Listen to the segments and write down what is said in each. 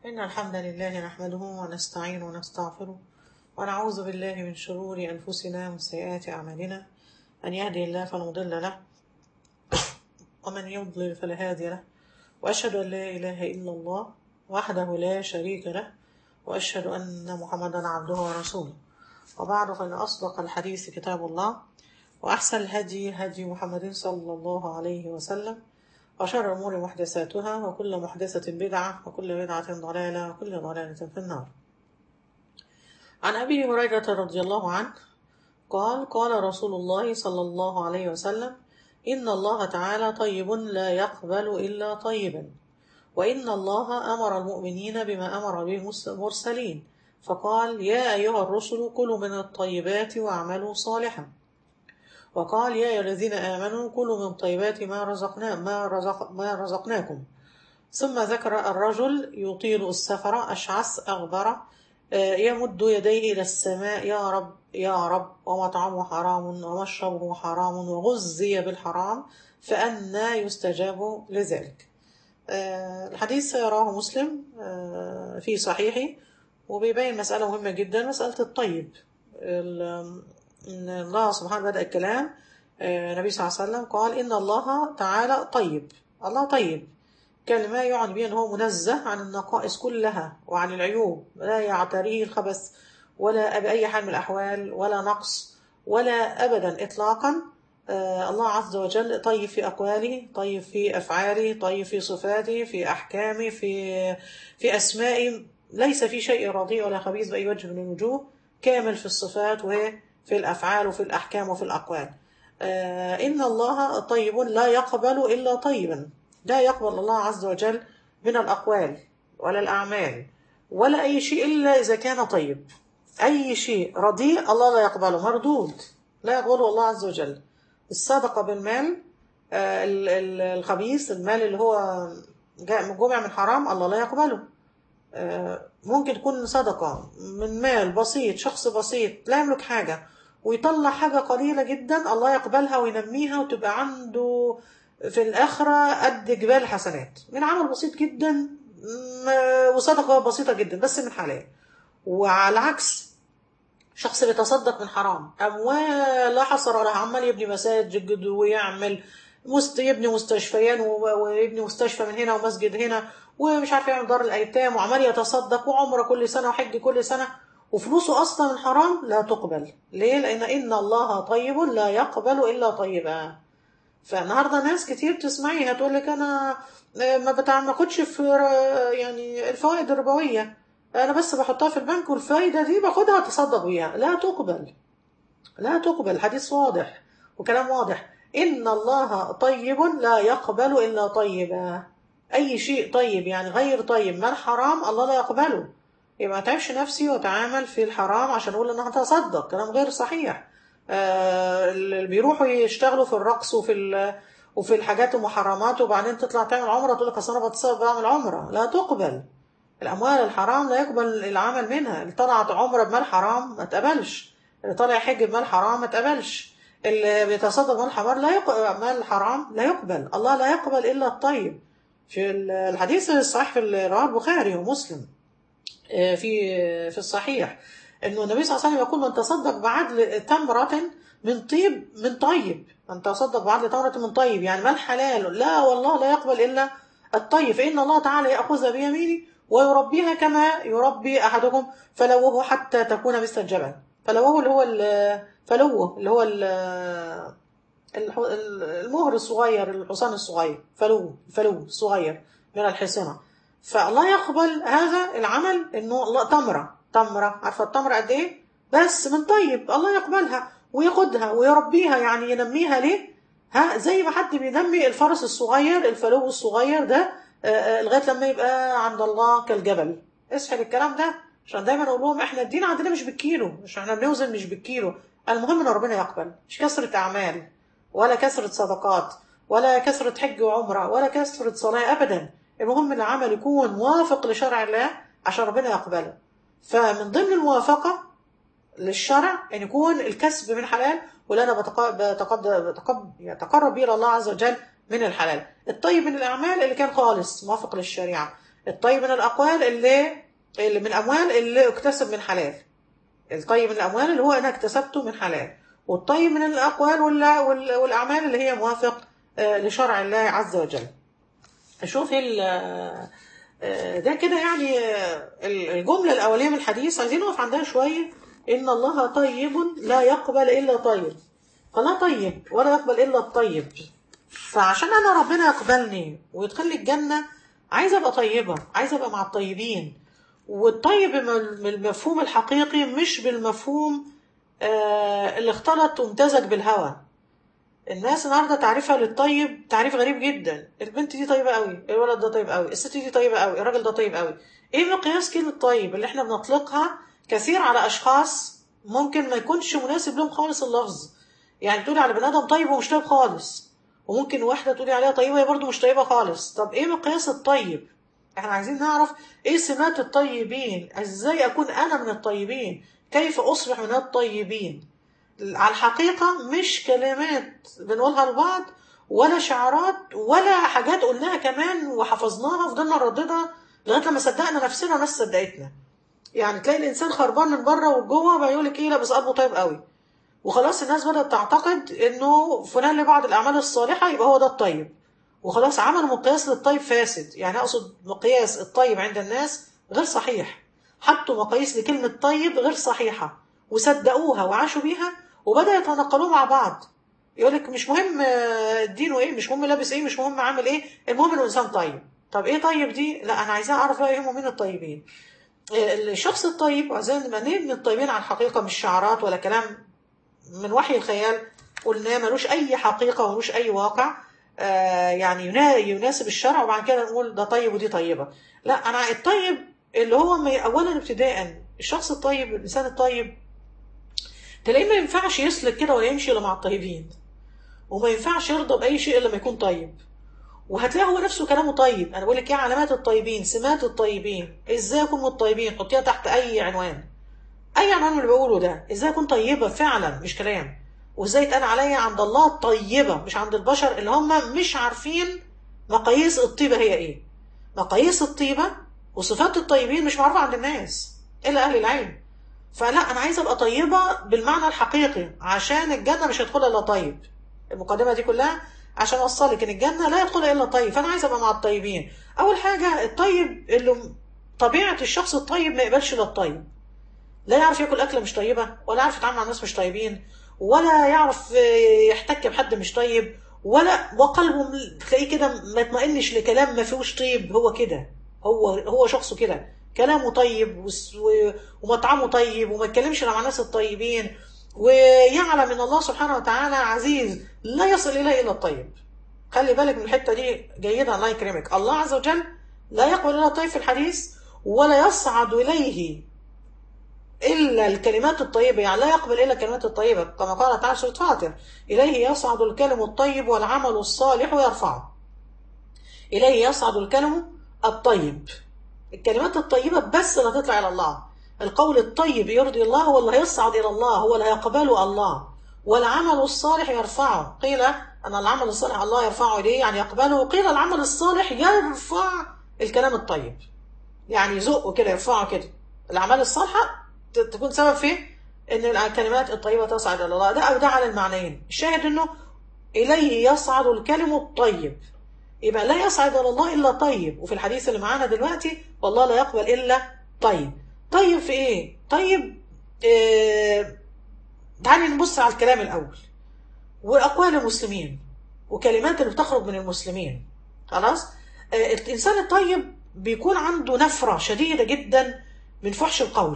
إن الحمد لله نحمده ونستعين ونستغفره ونعوذ بالله من شرور أنفسنا ومن سيئات أعمالنا من يهدي الله فلا مضل له ومن يضلل فلا هادي له وأشهد أن لا إله إلا الله وحده لا شريك له وأشهد أن محمدا عبده ورسوله وبعد فإن أصدق الحديث كتاب الله وأحسن الهدي هدي محمد صلى الله عليه وسلم وشر الأمور محدثاتها وكل محدثة بدعة وكل بدعة ضلالة وكل ضلالة في النار عن أبي هريرة رضي الله عنه قال قال رسول الله صلى الله عليه وسلم إن الله تعالى طيب لا يقبل إلا طيبا وإن الله أمر المؤمنين بما أمر به المرسلين فقال يا أيها الرسل كلوا من الطيبات واعملوا صالحا وقال يا أيها الذين آمنوا كلوا من طيبات ما رزقنا ما, رزق ما رزقناكم ثم ذكر الرجل يطيل السفر أشعث أغبر يمد يديه إلى السماء يا رب يا رب ومطعمه حرام ومشربه حرام وغزي بالحرام فأنا يستجاب لذلك الحديث رواه مسلم في صحيحه وبيبين مسألة مهمة جدا مسألة الطيب إن الله سبحانه بدأ الكلام النبي صلى الله عليه وسلم قال إن الله تعالى طيب الله طيب كلمة يعني بها أنه منزه عن النقائص كلها وعن العيوب لا يعتريه الخبث ولا بأي حال من الأحوال ولا نقص ولا أبدا إطلاقا الله عز وجل طيب في أقواله طيب في أفعاله طيب في صفاته في أحكامه في في أسمائه ليس في شيء رديء ولا خبيث بأي وجه من الوجوه كامل في الصفات وفي الأفعال وفي الأحكام وفي الأقوال إن الله طيب لا يقبل إلا طيبا لا يقبل الله عز وجل من الأقوال ولا الأعمال ولا أي شيء إلا إذا كان طيب أي شيء رديء الله لا يقبله مردود لا يقبله الله عز وجل الصدقة بالمال الخبيث المال اللي هو جمع من حرام الله لا يقبله ممكن تكون صدقة من مال بسيط شخص بسيط لا يملك حاجة ويطلع حاجة قليلة جدا الله يقبلها وينميها وتبقى عنده في الآخرة قد جبال حسنات من عمل بسيط جدا وصدقة بسيطة جدا بس من حلال وعلى العكس شخص بيتصدق من حرام أموال لا حصر لها عمال يبني مساجد ويعمل مست يبني مستشفيان ويبني مستشفى من هنا ومسجد هنا ومش عارف يعمل دار الأيتام وعمال يتصدق وعمره كل سنة وحج كل سنة وفلوسه أصلا من حرام لا تقبل ليه؟ لأن إن الله طيب لا يقبل إلا طيبا فالنهارده ناس كتير تسمعيها تقول لك انا ما بتاخدش في يعني الفوائد الربويه انا بس بحطها في البنك والفايده دي باخدها اتصدق بيها لا تقبل لا تقبل حديث واضح وكلام واضح ان الله طيب لا يقبل الا طيبا اي شيء طيب يعني غير طيب من حرام الله لا يقبله يبقى ما تعبش نفسي واتعامل في الحرام عشان اقول ان انا هتصدق كلام غير صحيح اللي بيروحوا يشتغلوا في الرقص وفي وفي الحاجات المحرمات وبعدين تطلع تعمل عمره تقول لك اصل انا بتصرف بعمل عمره لا تقبل الاموال الحرام لا يقبل العمل منها اللي طلعت عمره بمال حرام ما تقبلش اللي طالع حج بمال حرام ما تقبلش اللي بيتصدق مال حرام لا يقبل مال حرام لا يقبل الله لا يقبل الا الطيب في الحديث الصحيح في رواه البخاري ومسلم في في الصحيح انه النبي صلى الله عليه وسلم يقول من تصدق بعدل تمرة من طيب من طيب من تصدق بعدل تمرة من طيب يعني مال حلال لا والله لا يقبل الا الطيب فان الله تعالى ياخذها بيمينه ويربيها كما يربي احدكم فلوه حتى تكون مثل الجبل فلوه اللي هو فلوه اللي هو المهر الصغير الحصان الصغير فلوه فلوه الصغير من الحصنه فالله يقبل هذا العمل انه الله تمره تمرة عارفة التمرة قد ايه بس من طيب الله يقبلها وياخدها ويربيها يعني ينميها ليه ها زي ما حد بينمي الفرس الصغير الفلو الصغير ده لغايه لما يبقى عند الله كالجبل اسحب الكلام ده عشان دايما اقول لهم احنا الدين عندنا مش بالكيلو مش احنا بنوزن مش بالكيلو المهم ان ربنا يقبل مش كثره اعمال ولا كثره صدقات ولا كثره حج وعمره ولا كثره صلاه ابدا المهم ان العمل يكون موافق لشرع الله عشان ربنا يقبله فمن ضمن الموافقة للشرع أن يكون الكسب من حلال ولا أنا بتقرب به إلى الله عز وجل من الحلال الطيب من الأعمال اللي كان خالص موافق للشريعة الطيب من الاقوال اللي, اللي من الاموال اللي اكتسب من حلال الطيب من الاموال اللي هو انا اكتسبته من حلال والطيب من الاقوال وال- وال- والاعمال اللي هي موافق آه، لشرع الله عز وجل شوف ال آه، ده كده يعني آه، الجملة الأولية من الحديث عايزين نقف عندها شوية إن الله طيب لا يقبل إلا طيب فلا طيب ولا يقبل إلا الطيب فعشان أنا ربنا يقبلني ويدخلني الجنة عايزة أبقى طيبة عايزة أبقى مع الطيبين والطيب من المفهوم الحقيقي مش بالمفهوم آه، اللي اختلط وامتزج بالهوى الناس النهارده تعريفها للطيب تعريف غريب جدا البنت دي طيبه قوي الولد ده طيب قوي الست دي طيبه قوي الراجل ده طيب قوي ايه مقياس كلمه طيب اللي احنا بنطلقها كثير على اشخاص ممكن ما يكونش مناسب لهم خالص اللفظ يعني تقولي على بني ادم طيب ومش طيب خالص وممكن واحده تقولي عليها طيبه هي برضه مش طيبه خالص طب ايه مقياس الطيب احنا عايزين نعرف ايه سمات الطيبين ازاي اكون انا من الطيبين كيف اصبح من الطيبين على الحقيقة مش كلمات بنقولها لبعض ولا شعارات ولا حاجات قلناها كمان وحفظناها وفضلنا نرددها لغاية لما صدقنا نفسنا وناس صدقتنا يعني تلاقي الإنسان خربان من بره وجوه بقى يقول لك إيه لا بس قلبه طيب قوي وخلاص الناس بدأت تعتقد إنه فلان لبعض الأعمال الصالحة يبقى هو ده الطيب وخلاص عملوا مقياس للطيب فاسد يعني أقصد مقياس الطيب عند الناس غير صحيح حطوا مقاييس لكلمة طيب غير صحيحة وصدقوها وعاشوا بيها وبدأوا يتناقلوا مع بعض يقول لك مش مهم آه، دينه ايه مش مهم لابس ايه مش مهم عامل ايه المهم انه انسان طيب طب ايه طيب دي لا انا عايزاه اعرف بقى ايه هم مين الطيبين آه، الشخص الطيب عايزين نبقى نبني الطيبين على الحقيقه مش شعارات ولا كلام من وحي الخيال قلناه ملوش اي حقيقه وملوش اي واقع آه، يعني ينا- يناسب الشرع وبعد كده نقول ده طيب ودي طيبه لا انا الطيب اللي هو من- اولا ابتداء الشخص الطيب الانسان الطيب تلاقيه ما ينفعش يسلك كده ولا يمشي الا مع الطيبين وما ينفعش يرضى باي شيء الا لما يكون طيب وهتلاقي هو نفسه كلامه طيب انا بقول لك ايه علامات الطيبين سمات الطيبين ازاي اكون من الطيبين حطيها تحت اي عنوان اي عنوان من اللي بقوله ده ازاي اكون طيبه فعلا مش كلام وازاي يتقال عليا عند الله طيبه مش عند البشر اللي هم مش عارفين مقاييس الطيبه هي ايه مقاييس الطيبه وصفات الطيبين مش معروفه عند الناس الا اهل العلم فلا انا عايزه ابقى طيبه بالمعنى الحقيقي عشان الجنه مش هيدخلها الا طيب المقدمه دي كلها عشان اوصلك ان الجنه لا يدخلها الا طيب فانا عايزه ابقى مع الطيبين اول حاجه الطيب اللي طبيعه الشخص الطيب ما يقبلش الا الطيب لا يعرف ياكل اكله مش طيبه ولا يعرف يتعامل مع الناس مش طيبين ولا يعرف آه، يحتك بحد مش طيب ولا وقلبه م- تلاقيه كده ما يطمئنش لكلام ما فيهوش طيب هو كده هو هو شخصه كده كلامه طيب وس- و- ومطعمه طيب وما يتكلمش مع الناس الطيبين ويعلم ان الله سبحانه وتعالى عزيز لا يصل اليه الا الطيب خلي بالك من الحته دي جيده الله يكرمك الله عز وجل لا يقبل الا الطيب في الحديث ولا يصعد اليه إلا الكلمات الطيبة يعني لا يقبل إلا الكلمات الطيبة كما قال تعالى سورة فاطر إليه يصعد الكلم الطيب والعمل الصالح يرفعه إليه يصعد الكلم الطيب الكلمات الطيبة بس اللي هتطلع إلى الله القول الطيب يرضي الله هو اللي هيصعد إلى الله هو اللي هيقبله الله والعمل الصالح يرفعه قيل أن العمل الصالح الله يرفعه إليه يعني يقبله قيل العمل الصالح يرفع الكلام الطيب يعني يزقه كده يرفعه كده الأعمال الصالحة ت- تكون سبب في ان الكلمات الطيبه تصعد الى الله ده او ده على المعنيين الشاهد انه اليه يصعد الكلم الطيب يبقى لا يصعد الى الله الا طيب وفي الحديث اللي معانا دلوقتي والله لا يقبل الا طيب طيب في ايه طيب آه تعالي نبص على الكلام الاول واقوال المسلمين وكلمات اللي بتخرج من المسلمين خلاص آه الانسان الطيب بيكون عنده نفره شديده جدا من فحش القول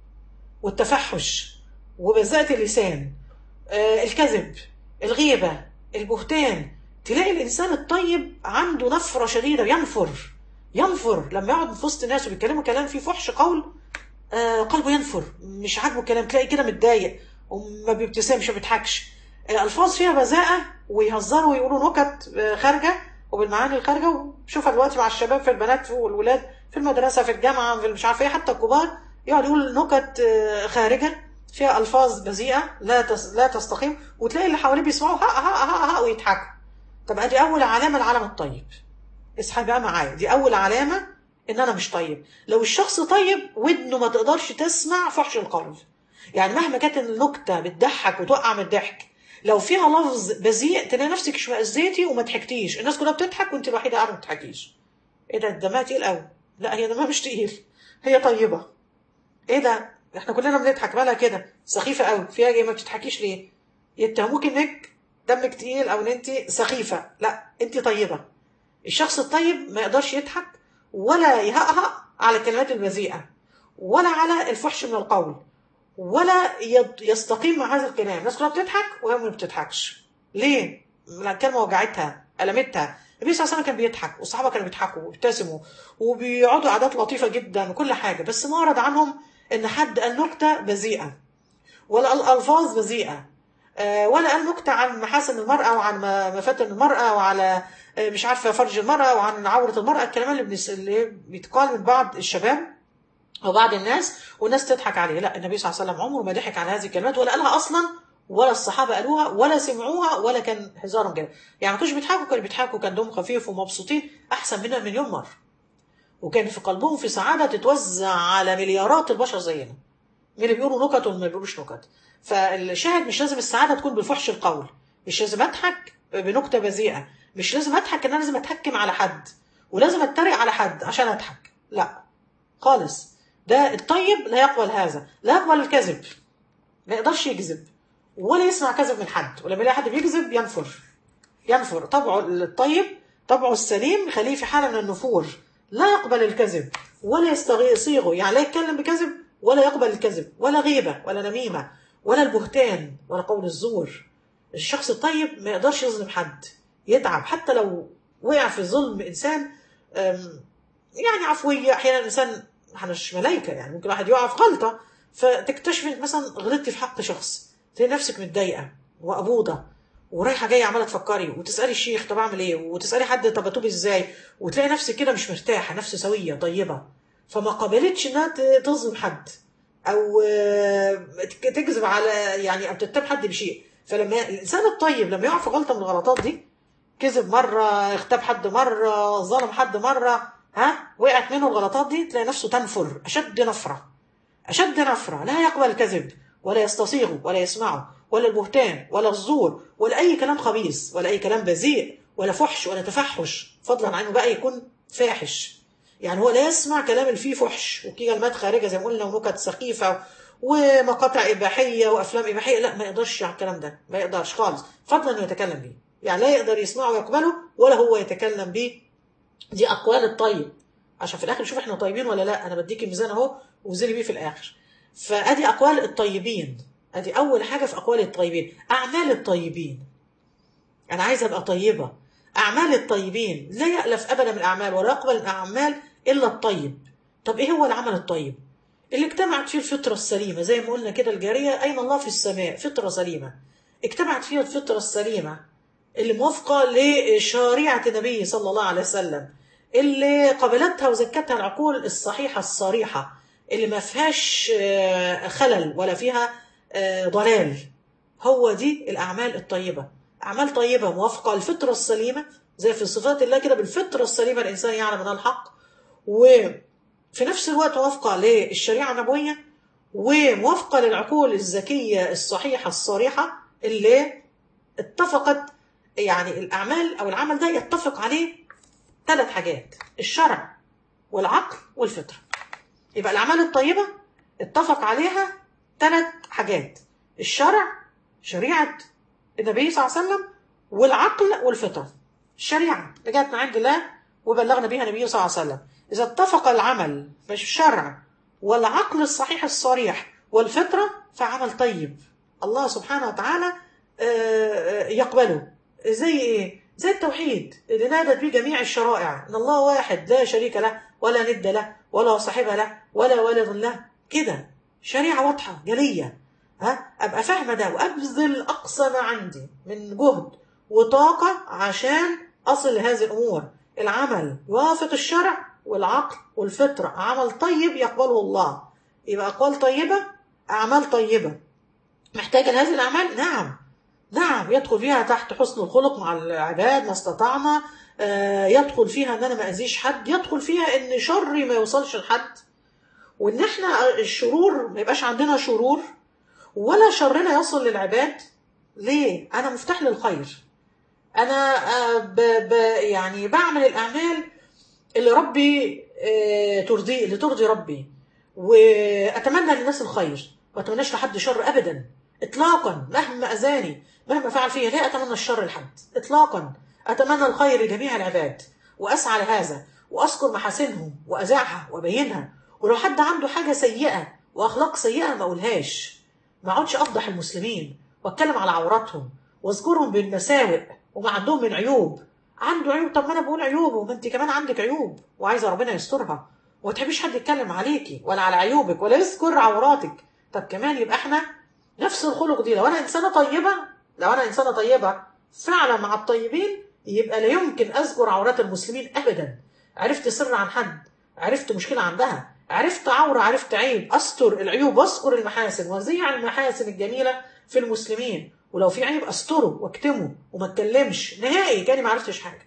والتفحش وبذاءة اللسان آه، الكذب الغيبة البهتان تلاقي الإنسان الطيب عنده نفرة شديدة ينفر ينفر لما يقعد في وسط الناس وبيتكلموا كلام فيه فحش قول آه، قلبه ينفر مش عاجبه الكلام تلاقي كده متضايق وما بيبتسمش ما بيضحكش آه، ألفاظ فيها بذاءة ويهزروا ويقولوا نكت آه، خارجة وبالمعاني الخارجة وشوفها دلوقتي مع الشباب في البنات والولاد في المدرسة في الجامعة في مش عارفة ايه حتى الكبار يقعد يقول نكت آه، خارجة فيها ألفاظ بذيئة لا تس... لا تستقيم وتلاقي اللي حواليه بيسمعوا ها ها ها ها ويضحكوا طب ادي أول علامة العالم الطيب اصحى بقى معايا دي أول علامة ان انا مش طيب لو الشخص طيب ودنه ما تقدرش تسمع فحش القول يعني مهما كانت النكته بتضحك وتوقع من الضحك لو فيها لفظ بذيء تلاقي نفسك اشمئزيتي وما ضحكتيش الناس كلها بتضحك وانت الوحيده قاعده ما بتضحكيش ايه ده دمها تقيل قوي لا هي دمها مش تقيل هي طيبه ايه ده احنا كلنا بنضحك بالها كده سخيفه قوي فيها ايه ما بتضحكيش ليه يتهموك انك دمك تقيل او ان انت سخيفه لا انت طيبه الشخص الطيب ما يقدرش يضحك ولا يهقهق على الكلمات البذيئه ولا على الفحش من القول ولا يد- يستقيم مع هذا الكلام الناس كلها بتضحك وهي ما بتضحكش ليه لأن الكلمه وجعتها المتها النبي صلى الله عليه وسلم كان بيضحك والصحابه كانوا بيضحكوا ويبتسموا وبيقعدوا قعدات لطيفه جدا وكل حاجه بس ما ورد عنهم ان حد قال نكته بذيئه ولا قال الفاظ بذيئه آه، ولا قال نكته عن محاسن المراه وعن م- مفاتن المراه وعلى آه، مش عارفه فرج المراه وعن عوره المراه الكلام اللي, بنس... اللي بيتقال من بعض الشباب او بعض الناس والناس تضحك عليه لا النبي صلى الله عليه وسلم عمره ما ضحك على هذه الكلمات ولا قالها اصلا ولا الصحابه قالوها ولا سمعوها ولا كان هزارهم كده يعني ما كانوش بيضحكوا كانوا بيضحكوا كان دمهم خفيف ومبسوطين احسن مننا مليون مره وكان في قلبهم في سعاده تتوزع على مليارات البشر زينا مين اللي بيقولوا نكت واللي ما بيقولوش نكت فالشاهد مش لازم السعاده تكون بالفحش القول مش لازم اضحك بنكته بذيئه مش لازم اضحك ان انا لازم اتهكم على حد ولازم اتريق على حد عشان اضحك لا خالص ده الطيب لا يقبل هذا لا يقبل الكذب ما يقدرش يكذب ولا يسمع كذب من حد ولما يلاقي حد بيكذب ينفر ينفر طبعه الطيب طبعه السليم خليه في حاله من النفور لا يقبل الكذب ولا يستغيصيغه يعني لا يتكلم بكذب ولا يقبل الكذب ولا غيبه ولا نميمه ولا البهتان ولا قول الزور الشخص الطيب ما يقدرش يظلم حد يتعب حتى لو وقع في ظلم انسان أم، يعني عفويه احيانا الانسان احنا مش ملايكه يعني ممكن واحد يقع في غلطه فتكتشف إنك مثلا غلطتي في حق شخص تلاقي نفسك متضايقه وابوضه ورايحه جايه عماله تفكري وتسالي الشيخ طب اعمل ايه وتسالي حد طب اتوب ازاي وتلاقي نفسك كده مش مرتاحه نفس سويه طيبه فما قبلتش انها ت- تظلم حد او آه، تك- تكذب على يعني او تتهم حد بشيء فلما الانسان الطيب لما يقع في غلطه من الغلطات دي كذب مره اغتاب حد مره ظلم حد مره ها وقعت منه الغلطات دي تلاقي نفسه تنفر اشد نفره أشد نفرة لا يقبل الكذب ولا يستصيغه ولا يسمعه ولا البهتان ولا الزور ولا أي كلام خبيث ولا أي كلام بذيء ولا فحش ولا تفحش فضلا عنه بقى يكون فاحش يعني هو لا يسمع كلام اللي فيه فحش وكلمات خارجة زي ما قلنا ونكت سخيفة ومقاطع إباحية وأفلام إباحية لا ما يقدرش على الكلام ده ما يقدرش خالص فضلا إنه يتكلم بيه يعني لا يقدر يسمعه ويقبله ولا هو يتكلم بيه دي أقوال الطيب عشان في الآخر نشوف إحنا طيبين ولا لا أنا بديك الميزان أهو وزلي بيه في الآخر فأدي أقوال الطيبين أدي أول حاجة في أقوال الطيبين أعمال الطيبين أنا عايزة أبقى طيبة أعمال الطيبين لا يألف أبدا من الأعمال ولا يقبل الأعمال إلا الطيب طب إيه هو العمل الطيب اللي اجتمعت فيه الفطرة السليمة زي ما قلنا كده الجارية أين الله في السماء فطرة سليمة اجتمعت فيها الفطرة السليمة اللي موافقة لشريعة النبي صلى الله عليه وسلم اللي قبلتها وزكتها العقول الصحيحة الصريحة اللي ما فيهاش آه، خلل ولا فيها آه، ضلال هو دي الأعمال الطيبة أعمال طيبة موافقة للفطرة السليمة زي في صفات الله كده بالفطرة السليمة الإنسان يعلم منها الحق وفي نفس الوقت موافقة للشريعة النبوية وموافقة للعقول الذكية الصحيحة الصريحة اللي اتفقت يعني الأعمال أو العمل ده يتفق عليه ثلاث حاجات الشرع والعقل والفطرة يبقى الأعمال الطيبة اتفق عليها ثلاث حاجات الشرع شريعة النبي صلى الله عليه وسلم والعقل والفطرة الشريعة اللي جت من عند الله وبلغنا بها النبي صلى الله عليه وسلم إذا اتفق العمل في الشرع والعقل الصحيح الصريح والفطرة فعمل طيب الله سبحانه وتعالى آه، آه، يقبله زي ايه زي التوحيد اللي نادت به جميع الشرائع ان الله واحد لا شريك له ولا ند له ولا صاحب له ولا ولد له كده شريعه واضحه جليه ها ابقى فاهمه ده وابذل اقصى ما عندي من جهد وطاقه عشان اصل لهذه الامور العمل يوافق الشرع والعقل والفطره عمل طيب يقبله الله يبقى اقوال طيبه اعمال طيبه محتاجه لهذه الاعمال نعم نعم يدخل فيها تحت حسن الخلق مع العباد ما استطعنا آه، يدخل فيها ان انا ما اذيش حد يدخل فيها ان شري ما يوصلش لحد وان احنا الشرور ما يبقاش عندنا شرور ولا شرنا يصل للعباد ليه انا مفتاح للخير انا آه، ب ب يعني بعمل الاعمال اللي ربي آه، ترضي اللي ترضي ربي واتمنى للناس الخير ما اتمناش لحد شر ابدا اطلاقا مهما اذاني مهما فعل فيا لا اتمنى الشر لحد اطلاقا اتمنى الخير لجميع العباد واسعى لهذا واذكر محاسنهم واذاعها وابينها ولو حد عنده حاجه سيئه واخلاق سيئه ما اقولهاش ما اقعدش افضح المسلمين واتكلم على عوراتهم واذكرهم بالمساوئ وما عندهم من عيوب عنده عيوب طب ما انا بقول عيوبه وما انت كمان عندك عيوب وعايزه ربنا يسترها وما تحبيش حد يتكلم عليكي ولا على عيوبك ولا يذكر عوراتك طب كمان يبقى احنا نفس الخلق دي لو انا انسانه طيبه لو انا انسانه طيبه فعلا مع الطيبين يبقى لا يمكن اذكر عورات المسلمين ابدا عرفت سر عن حد عرفت مشكله عندها عرفت عوره عرفت عيب استر العيوب واذكر المحاسن وزيع المحاسن الجميله في المسلمين ولو في عيب استره واكتمه وما اتكلمش نهائي كاني ما عرفتش حاجه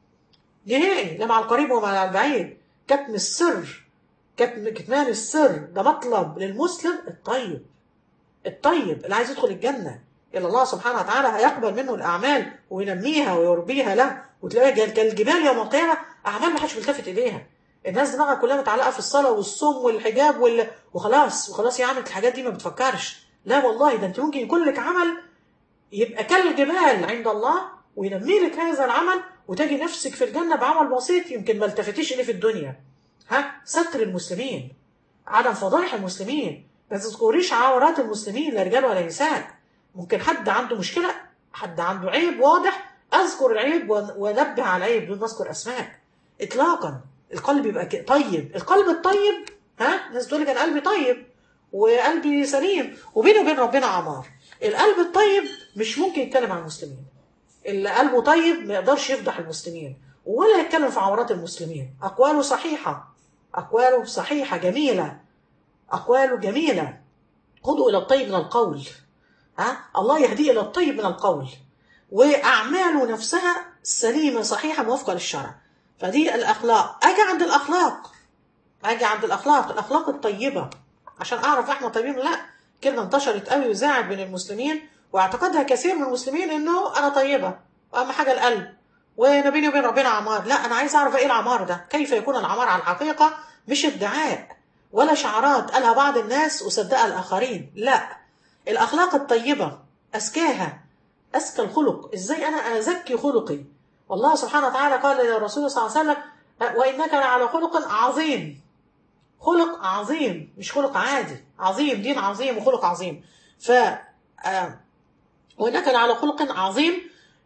نهائي لا مع القريب ومع البعيد كتم السر كتم كتمان السر ده مطلب للمسلم الطيب الطيب اللي عايز يدخل الجنه اللي الله سبحانه وتعالى هيقبل منه الاعمال وينميها ويربيها له وتلاقيها كالجبال يوم القيامه اعمال ما حدش بيلتفت اليها الناس دماغها كلها متعلقه في الصلاه والصوم والحجاب وال... وخلاص وخلاص يا عم الحاجات دي ما بتفكرش لا والله ده انت ممكن يكون لك عمل يبقى كالجبال عند الله وينمي لك هذا العمل وتجي نفسك في الجنه بعمل بسيط يمكن ما التفتيش اليه في الدنيا ها ستر المسلمين عدم فضائح المسلمين ما تذكريش عورات المسلمين لا رجال ولا نساء ممكن حد عنده مشكله حد عنده عيب واضح اذكر العيب وانبه على العيب دون ما اذكر اسماء اطلاقا القلب يبقى طيب القلب الطيب ها الناس تقول لك انا قلبي طيب وقلبي سليم وبيني وبين ربنا عمار القلب الطيب مش ممكن يتكلم عن المسلمين اللي قلبه طيب ما يقدرش يفضح المسلمين ولا يتكلم في عورات المسلمين اقواله صحيحه اقواله صحيحه جميله اقواله جميله خذوا الى الطيب من القول ها الله يهدي الى الطيب من القول واعماله نفسها سليمه صحيحه موافقه للشرع فدي الاخلاق اجي عند الاخلاق اجي عند الاخلاق الاخلاق الطيبه عشان اعرف احنا طيبين لا كلمه انتشرت قوي وزاعت بين المسلمين واعتقدها كثير من المسلمين انه انا طيبه واهم حاجه القلب وانا بيني وبين ربنا عمار لا انا عايز اعرف ايه العمار ده كيف يكون العمار على الحقيقه مش ادعاء ولا شعارات قالها بعض الناس وصدقها الاخرين لا الاخلاق الطيبه اذكاها اذكى الخلق ازاي انا ازكي خلقي والله سبحانه وتعالى قال للرسول صلى الله عليه وسلم وانك لعلى خلق عظيم خلق عظيم مش خلق عادي عظيم دين عظيم وخلق عظيم ف آه وانك لعلى خلق عظيم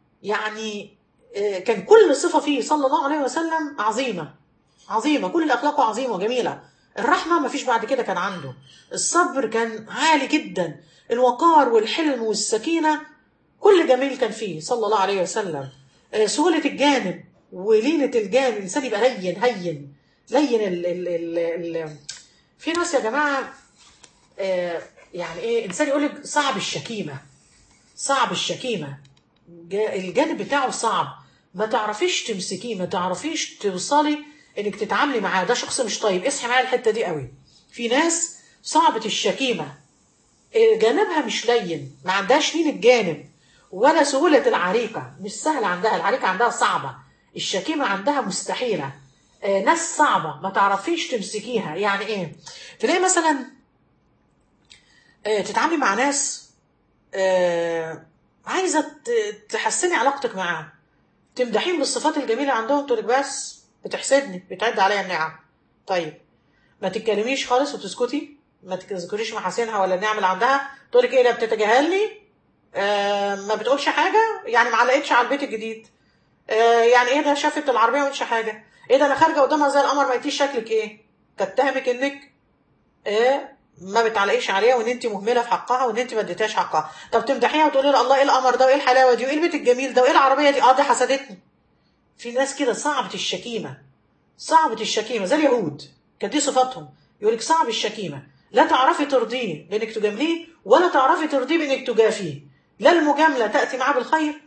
يعني آه كان كل صفه فيه صلى الله عليه وسلم عظيمه عظيمه كل الاخلاق عظيمه وجميله الرحمه ما فيش بعد كده كان عنده الصبر كان عالي جدا الوقار والحلم والسكينه كل جميل كان فيه صلى الله عليه وسلم آه سهوله الجانب ولينه الجانب الانسان يبقى هين هين لين ال ال ال ال في ناس يا جماعه آه يعني ايه انسان يقول لك صعب الشكيمه صعب الشكيمه الجانب بتاعه صعب ما تعرفيش تمسكيه ما تعرفيش توصلي انك تتعاملي معاه ده شخص مش طيب اصحي معايا الحته دي قوي في ناس صعبه الشكيمه جانبها مش لين ما عندهاش لين الجانب ولا سهوله العريقه مش سهله عندها العريقه عندها صعبه الشكيمه عندها مستحيله ناس صعبة ما تعرفيش تمسكيها يعني ايه تلاقي مثلا تتعاملي مع ناس عايزة تحسني علاقتك معاهم تمدحين بالصفات الجميلة عندهم تقولك بس بتحسدني بتعد عليا النعم طيب ما تتكلميش خالص وتسكتي ما تذكريش محاسنها ولا النعم اللي عندها تقولك ايه ده بتتجاهلني آه ما بتقولش حاجة يعني ما علقتش على البيت الجديد آه يعني ايه ده شافت العربية ما حاجة ايه ده انا خارجه قدامها زي القمر ما قلتيش شكلك ايه تتهمك انك ايه ما بتعلقيش عليها وان انت مهمله في حقها وان انت ما اديتهاش حقها طب تمدحيها وتقولي لها الله ايه القمر ده وايه الحلاوه دي وايه البيت الجميل ده وايه العربيه دي اه دي حسدتني في ناس كده صعبه الشكيمه صعبه الشكيمه زي اليهود كانت دي صفاتهم يقول لك صعب الشكيمه لا تعرفي ترضيه بانك تجامليه ولا تعرفي ترضيه بانك تجافيه لا المجامله تاتي معاه بالخير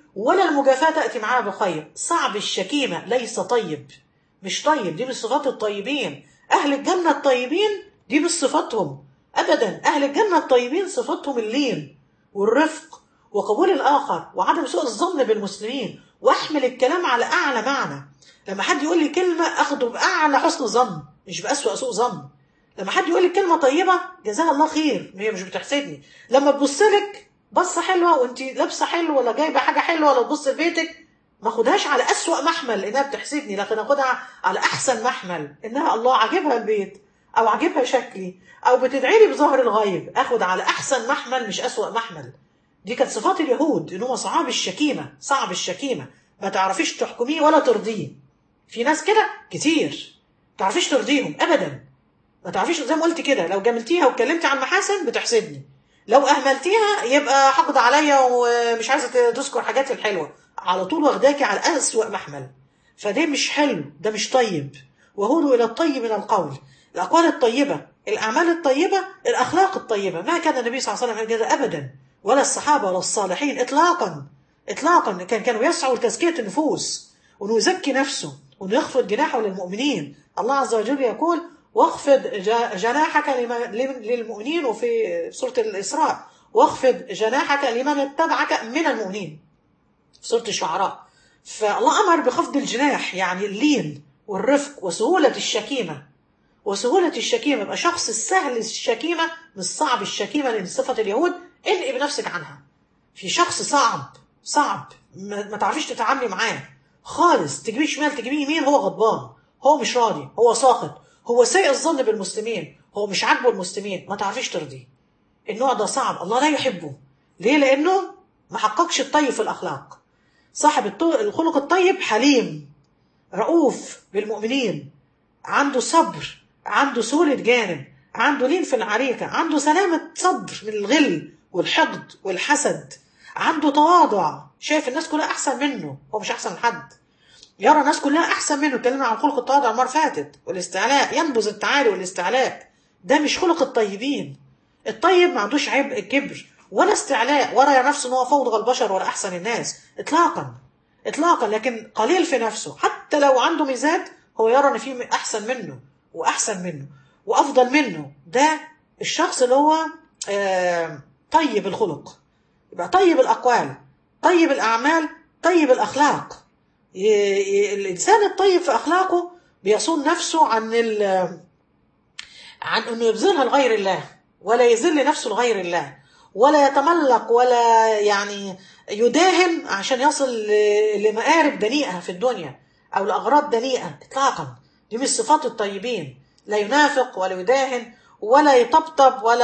ولا المجافاة تأتي معها بخير صعب الشكيمة ليس طيب مش طيب دي من صفات الطيبين أهل الجنة الطيبين دي مش صفاتهم أبدا أهل الجنة الطيبين صفاتهم اللين والرفق وقبول الآخر وعدم سوء الظن بالمسلمين وأحمل الكلام على أعلى معنى لما حد يقول لي كلمة أخده بأعلى حسن ظن مش بأسوأ سوء ظن لما حد يقول لي كلمة طيبة جزاها الله خير هي مش بتحسدني لما تبص لك بصة حلوة وانت لابسة حلو ولا جايبة حاجة حلوة ولا تبص لبيتك ما خدهاش على أسوأ محمل إنها بتحسدني لكن أخدها على أحسن محمل إنها الله عاجبها البيت أو عاجبها شكلي أو بتدعي لي بظهر الغيب أخد على أحسن محمل مش أسوأ محمل دي كانت صفات اليهود إن هم صعاب الشكيمة صعب الشكيمة ما تعرفيش تحكميه ولا ترضيه في ناس كده كتير ما تعرفيش ترضيهم أبدا ما تعرفيش زي ما قلت كده لو جملتيها واتكلمتي عن محاسن بتحسدني لو اهملتيها يبقى حقد عليا ومش عايزه تذكر حاجات الحلوه على طول واخداكي على اسوأ محمل فده مش حلو ده مش طيب وهودوا الى الطيب من القول الاقوال الطيبه الاعمال الطيبه الاخلاق الطيبه ما كان النبي صلى الله عليه وسلم كده ابدا ولا الصحابه ولا الصالحين اطلاقا اطلاقا كان كانوا يسعوا لتزكيه النفوس وانه يزكي نفسه وانه يخفض جناحه للمؤمنين الله عز وجل يقول واخفض جناحك للمؤمنين وفي سورة الإسراء واخفض جناحك لمن اتبعك من المؤمنين في سورة الشعراء فالله أمر بخفض الجناح يعني اللين والرفق وسهولة الشكيمة وسهولة الشكيمة يبقى شخص السهل الشكيمة مش صعب الشكيمة لأن صفة اليهود انقي بنفسك عنها في شخص صعب صعب ما تعرفيش تتعاملي معاه خالص تجيبيه شمال تجيبيه يمين هو غضبان هو مش راضي هو ساخط هو سيء الظن بالمسلمين هو مش عاجبه المسلمين ما تعرفيش ترضيه النوع ده صعب الله لا يحبه ليه لانه ما حققش الطيب في الاخلاق صاحب الخلق الطيب حليم رؤوف بالمؤمنين عنده صبر عنده سهولة جانب عنده لين في العريكة عنده سلامة صدر من الغل والحقد والحسد عنده تواضع شايف الناس كلها أحسن منه هو مش أحسن من حد يرى الناس كلها احسن منه اتكلمنا عن خلق التواضع المره فاتت والاستعلاء ينبذ التعالي والاستعلاء ده مش خلق الطيبين الطيب ما عندوش عيب الكبر ولا استعلاء ولا يرى نفسه ان هو فوضى البشر ولا احسن الناس اطلاقا اطلاقا لكن قليل في نفسه حتى لو عنده ميزات هو يرى ان في احسن منه واحسن منه وافضل منه ده الشخص اللي هو آه طيب الخلق يبقى طيب الاقوال طيب الاعمال طيب الاخلاق الانسان الطيب في اخلاقه بيصون نفسه عن ال عن انه يبذلها لغير الله ولا يذل نفسه لغير الله ولا يتملق ولا يعني يداهن عشان يصل لمآرب دنيئة في الدنيا أو لأغراض دنيئة إطلاقا دي مش صفات الطيبين لا ينافق ولا يداهن ولا يطبطب ولا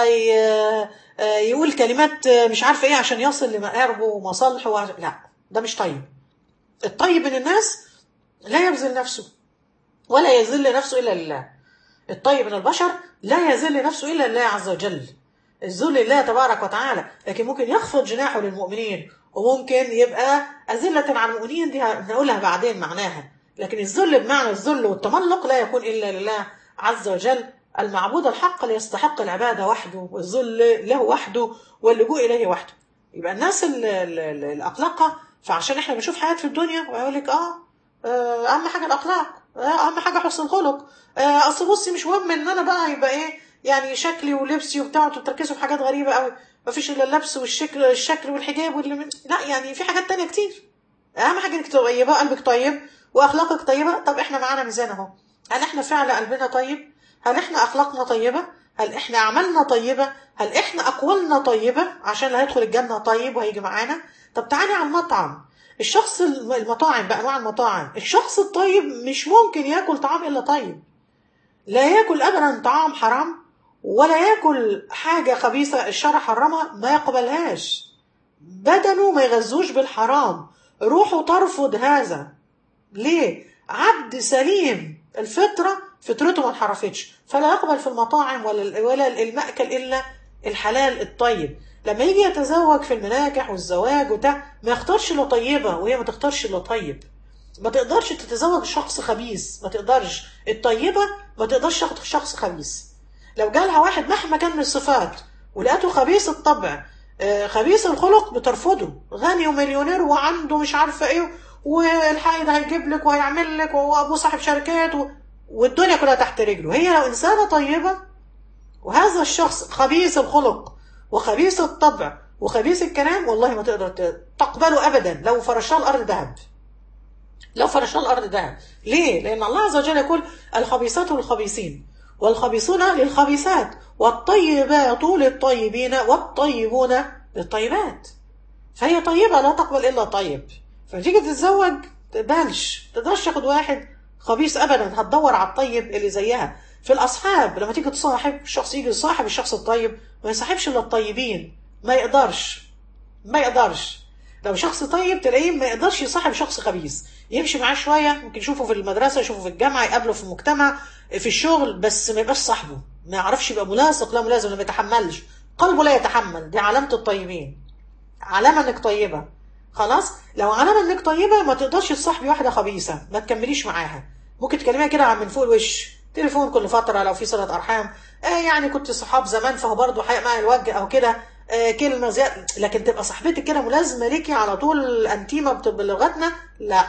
يقول كلمات مش عارفة إيه عشان يصل لمآربه ومصالحه لا ده مش طيب الطيب من الناس لا يبذل نفسه ولا يذل نفسه إلا لله الطيب من البشر لا يذل نفسه إلا لله عز وجل الذل لله تبارك وتعالى لكن ممكن يخفض جناحه للمؤمنين وممكن يبقى أذلة على المؤمنين دي هنقولها بعدين معناها لكن الذل بمعنى الذل والتملق لا يكون إلا لله عز وجل المعبود الحق اللي يستحق العبادة وحده والذل له وحده واللجوء إليه وحده يبقى الناس الأخلاقها فعشان احنا بنشوف حاجات في الدنيا ويقول لك اه اهم حاجه الاخلاق اهم حاجه حسن الخلق اصل بصي مش مهم ان انا بقى يبقى ايه يعني شكلي ولبسي وبتاع انتوا بتركزوا في حاجات غريبه قوي مفيش الا اللبس والشكل الشكل والحجاب واللي من... لا يعني في حاجات تانية كتير اهم حاجه انك طيبه قلبك طيب واخلاقك طيبه طب احنا معانا ميزان اهو هل احنا فعلا قلبنا طيب هل احنا اخلاقنا طيبه هل احنا اعمالنا طيبه هل احنا اقوالنا طيبه عشان اللي هيدخل الجنه طيب وهيجي معانا طب تعالي على المطعم الشخص المطاعم بانواع المطاعم الشخص الطيب مش ممكن ياكل طعام الا طيب لا ياكل ابدا طعام حرام ولا ياكل حاجه خبيثه الشرع حرمها ما يقبلهاش بدنه ما يغذوش بالحرام روحه ترفض هذا ليه عبد سليم الفطره فطرته ما انحرفتش فلا يقبل في المطاعم ولا ولا المأكل الا الحلال الطيب لما يجي يتزوج في المناكح والزواج وبتاع ما يختارش الا طيبه وهي ما تختارش الا طيب ما تقدرش تتزوج شخص خبيث ما تقدرش الطيبه ما تقدرش تاخد شخص خبيث لو جالها واحد مهما كان من الصفات ولقيته خبيث الطبع آه، خبيث الخلق بترفضه غني ومليونير وعنده مش عارفه ايه والحقيقة ده هيجيب لك وهيعمل لك وابوه صاحب شركات و... والدنيا كلها تحت رجله هي لو انسانه طيبه وهذا الشخص خبيث الخلق وخبيث الطبع وخبيث الكلام والله ما تقدر ت- تقبله ابدا لو فرشها الارض ذهب لو فرشها الارض ذهب ليه لان الله عز وجل يقول الخبيثات للخبيثين والخبيثون للخبيثات والطيبات للطيبين والطيبون للطيبات فهي طيبه لا تقبل الا طيب فتيجي تتزوج تقبلش تقدرش تاخد واحد خبيث ابدا هتدور على الطيب اللي زيها في الاصحاب لما تيجي تصاحب الشخص يجي يصاحب الشخص الطيب ما يصاحبش الا الطيبين ما يقدرش ما يقدرش لو شخص طيب تلاقيه ما يقدرش يصاحب شخص خبيث يمشي معاه شويه ممكن يشوفه في المدرسه يشوفه في الجامعه يقابله في المجتمع في الشغل بس ما يبقاش صاحبه ما يعرفش يبقى ملاصق لا ملازم ما يتحملش قلبه لا يتحمل دي علامه الطيبين علامه انك طيبه خلاص لو علامه انك طيبه ما تقدرش تصاحبي واحده خبيثه ما تكمليش معاها ممكن تكلميها كده من فوق الوش تليفون كل فتره لو في صله ارحام آه يعني كنت صحاب زمان فهو برضه حقيق معايا الوجه او كده آه كلمه زياده لكن تبقى صاحبتك كده ملازمه ليكي على طول انتيمه بلغتنا لا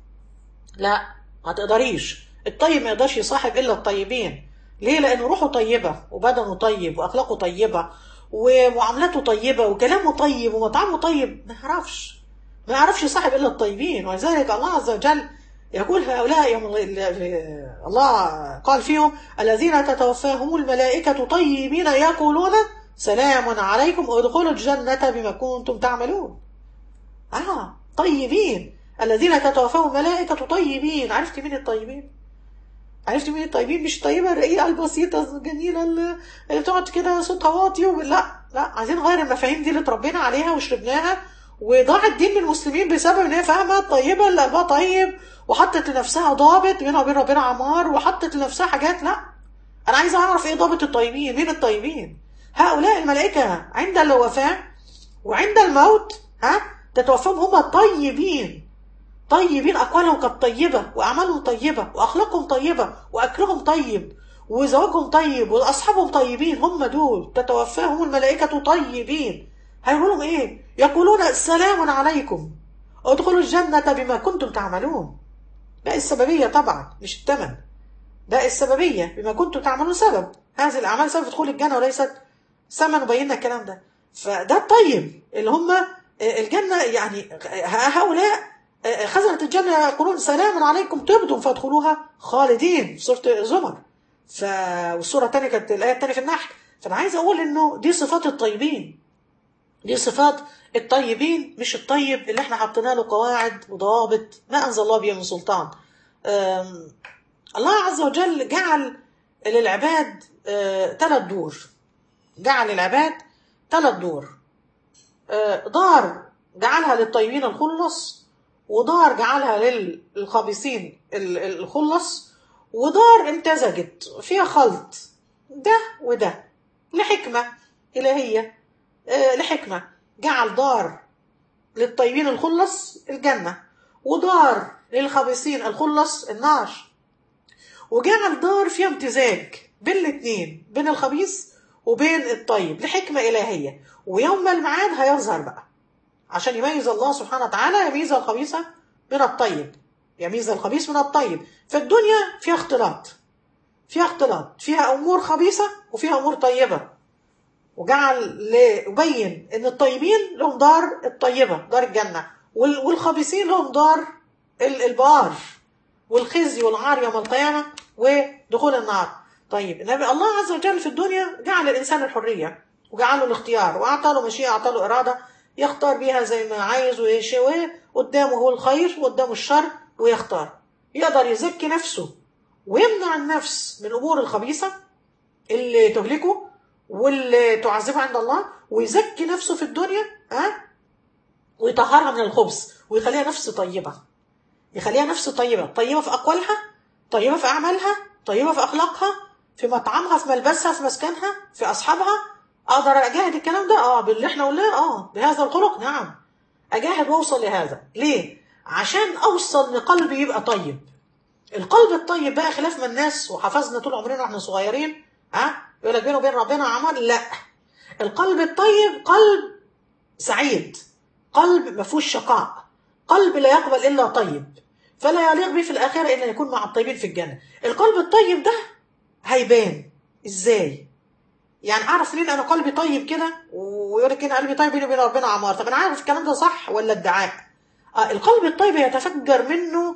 لا ما تقدريش الطيب ما يقدرش يصاحب الا الطيبين ليه لان روحه طيبه وبدنه طيب واخلاقه طيبه ومعاملته طيبه وكلامه طيب ومطعمه طيب ما يعرفش ما يعرفش يصاحب الا الطيبين ولذلك الله عز وجل يقول هؤلاء يوم الله قال فيهم الذين تتوفاهم الملائكة طيبين يقولون سلام عليكم ادخلوا الجنة بما كنتم تعملون آه طيبين الذين تتوفاهم الملائكة طيبين عرفت مين الطيبين؟ عرفت مين الطيبين مش الطيبة الرقيقة البسيطة الجميلة اللي تقعد كده صوتها واطي لا لا عايزين نغير المفاهيم دي اللي اتربينا عليها وشربناها وضاع الدين من المسلمين بسبب ان هي فاهمه الطيبه اللي قلبها طيب وحطت لنفسها ضابط بينها وبين ربنا عمار وحطت لنفسها حاجات لا انا عايزه اعرف ايه ضابط الطيبين مين الطيبين هؤلاء الملائكه عند الوفاه وعند الموت ها تتوفاهم هم طيبين طيبين اقوالهم كانت طيبه واعمالهم طيبه واخلاقهم طيبه واكلهم طيب وزواجهم طيب واصحابهم طيبين هم دول تتوفاهم الملائكه طيبين هيقولوا لهم ايه يقولون سلام عليكم ادخلوا الجنة بما كنتم تعملون ده السببية طبعا مش الثمن ده السببية بما كنتم تعملون سبب هذه الأعمال سبب دخول الجنة وليست ثمن وبينا الكلام ده فده الطيب اللي هم الجنة يعني هؤلاء خزنة الجنة يقولون سلام عليكم تبدوا فادخلوها خالدين في سورة زمر ف... والسورة الثانية كانت الآية الثانية في النحل فأنا عايز أقول إنه دي صفات الطيبين دي صفات الطيبين مش الطيب اللي احنا حطينا له قواعد وضوابط ما انزل الله بها من سلطان الله عز وجل جعل للعباد ثلاث دور جعل للعباد ثلاث دور دار جعلها للطيبين الخلص ودار جعلها للخابثين الخلص ودار امتزجت فيها خلط ده وده لحكمة إلهية لحكمة جعل دار للطيبين الخلص الجنة ودار للخبيثين الخلص النار وجعل دار فيها امتزاج بين الاثنين بين الخبيث وبين الطيب لحكمة إلهية ويوم الميعاد هيظهر بقى عشان يميز الله سبحانه وتعالى يميز الخبيث من الطيب يميز الخبيث من الطيب فالدنيا فيها اختلاط فيها اختلاط فيها أمور خبيثة وفيها أمور طيبة وجعل يبين ان الطيبين لهم دار الطيبه دار الجنه والخبيثين لهم دار البار والخزي والعار يوم القيامه ودخول النار طيب النبي الله عز وجل في الدنيا جعل الانسان الحريه وجعل له الاختيار واعطى له مشيئه اعطى له اراده يختار بيها زي ما عايز ويشوي قدامه هو الخير وقدامه الشر ويختار يقدر يزكي نفسه ويمنع النفس من الامور الخبيثه اللي تهلكه واللي تعذبه عند الله ويزكي نفسه في الدنيا ها ويطهرها من الخبث ويخليها نفس طيبة يخليها نفس طيبة طيبة في أقوالها طيبة في أعمالها طيبة في أخلاقها في مطعمها في ملبسها في مسكنها في أصحابها أقدر أجاهد الكلام ده اه باللي احنا قلناه اه بهذا الخلق نعم أجاهد وأوصل لهذا ليه؟ عشان أوصل إن قلبي يبقى طيب القلب الطيب بقى خلاف ما الناس وحفظنا طول عمرنا واحنا صغيرين ها يقول لك بينه وبين ربنا عمل لا القلب الطيب قلب سعيد قلب ما فيهوش شقاء قلب لا يقبل الا طيب فلا يليق به في الاخره الا يكون مع الطيبين في الجنه القلب الطيب ده هيبان ازاي يعني اعرف منين انا قلبي طيب كده ويقول لك انا قلبي طيب بيني وبين ربنا عمار طب انا عارف الكلام ده صح ولا ادعاء آه القلب الطيب يتفجر منه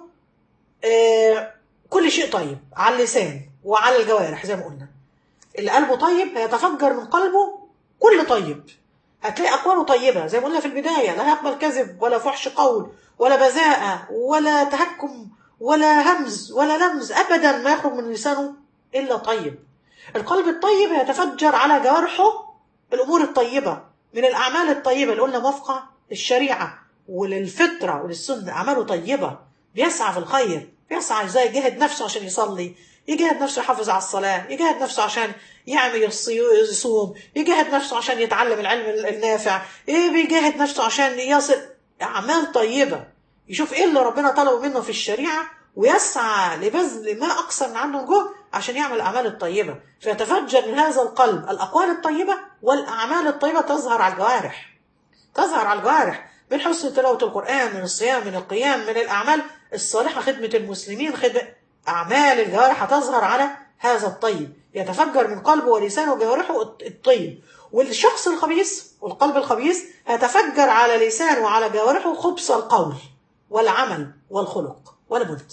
آه كل شيء طيب على اللسان وعلى الجوارح زي ما قلنا اللي قلبه طيب هيتفجر من قلبه كل طيب هتلاقي أقواله طيبة زي ما قلنا في البداية لا يقبل كذب ولا فحش قول ولا بذاءة ولا تهكم ولا همز ولا لمز أبدا ما يخرج من لسانه إلا طيب القلب الطيب يتفجر على جوارحه الأمور الطيبة من الأعمال الطيبة اللي قلنا موافقة للشريعة وللفطرة وللسنة أعماله طيبة بيسعى في الخير بيسعى ازاي يجاهد نفسه عشان يصلي يجاهد نفسه يحافظ على الصلاة يجاهد نفسه عشان يعمل يصوم يجاهد نفسه عشان يتعلم العلم النافع بيجاهد نفسه عشان يصل أعمال طيبة يشوف إيه اللي ربنا طلبه منه في الشريعة ويسعى لبذل ما أقصى من عنده جهد عشان يعمل الأعمال الطيبة فيتفجر من هذا القلب الأقوال الطيبة والأعمال الطيبة تظهر على الجوارح تظهر على الجوارح من حسن تلاوة القرآن من الصيام من القيام من الأعمال الصالحة خدمة المسلمين خدمة أعمال الجوارح هتظهر على هذا الطيب يتفجر من قلبه ولسانه وجوارحه الطيب والشخص الخبيث والقلب الخبيث هيتفجر على لسانه وعلى جوارحه خبث القول والعمل والخلق ولا بد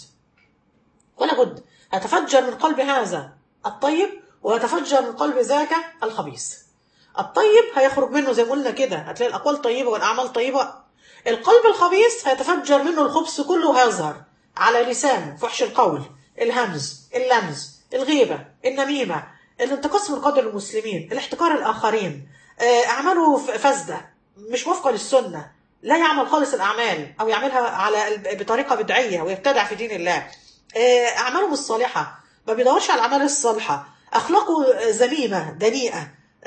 ولا بد هيتفجر من قلب هذا الطيب ويتفجر من قلب ذاك الخبيث الطيب هيخرج منه زي ما قلنا كده هتلاقي الأقوال طيبة والأعمال طيبة القلب الخبيث هيتفجر منه الخبث كله هيظهر على لسانه فحش القول الهمز اللمز الغيبة النميمة الانتقاص من قدر المسلمين الاحتكار الآخرين أعماله فاسدة مش موافقة للسنة لا يعمل خالص الأعمال أو يعملها على بطريقة بدعية ويبتدع في دين الله أعماله مش صالحة ما بيدورش على الأعمال الصالحة أخلاقه ذميمة دنيئة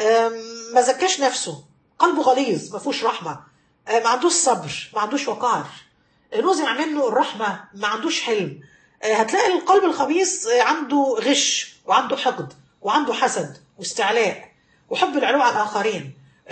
ما زكاش نفسه قلبه غليظ ما فيهوش رحمة ما عندوش صبر ما عندوش وقار نزع منه الرحمة ما عندوش حلم هتلاقي القلب الخبيث عنده غش وعنده حقد وعنده حسد واستعلاء وحب العلو على الآخرين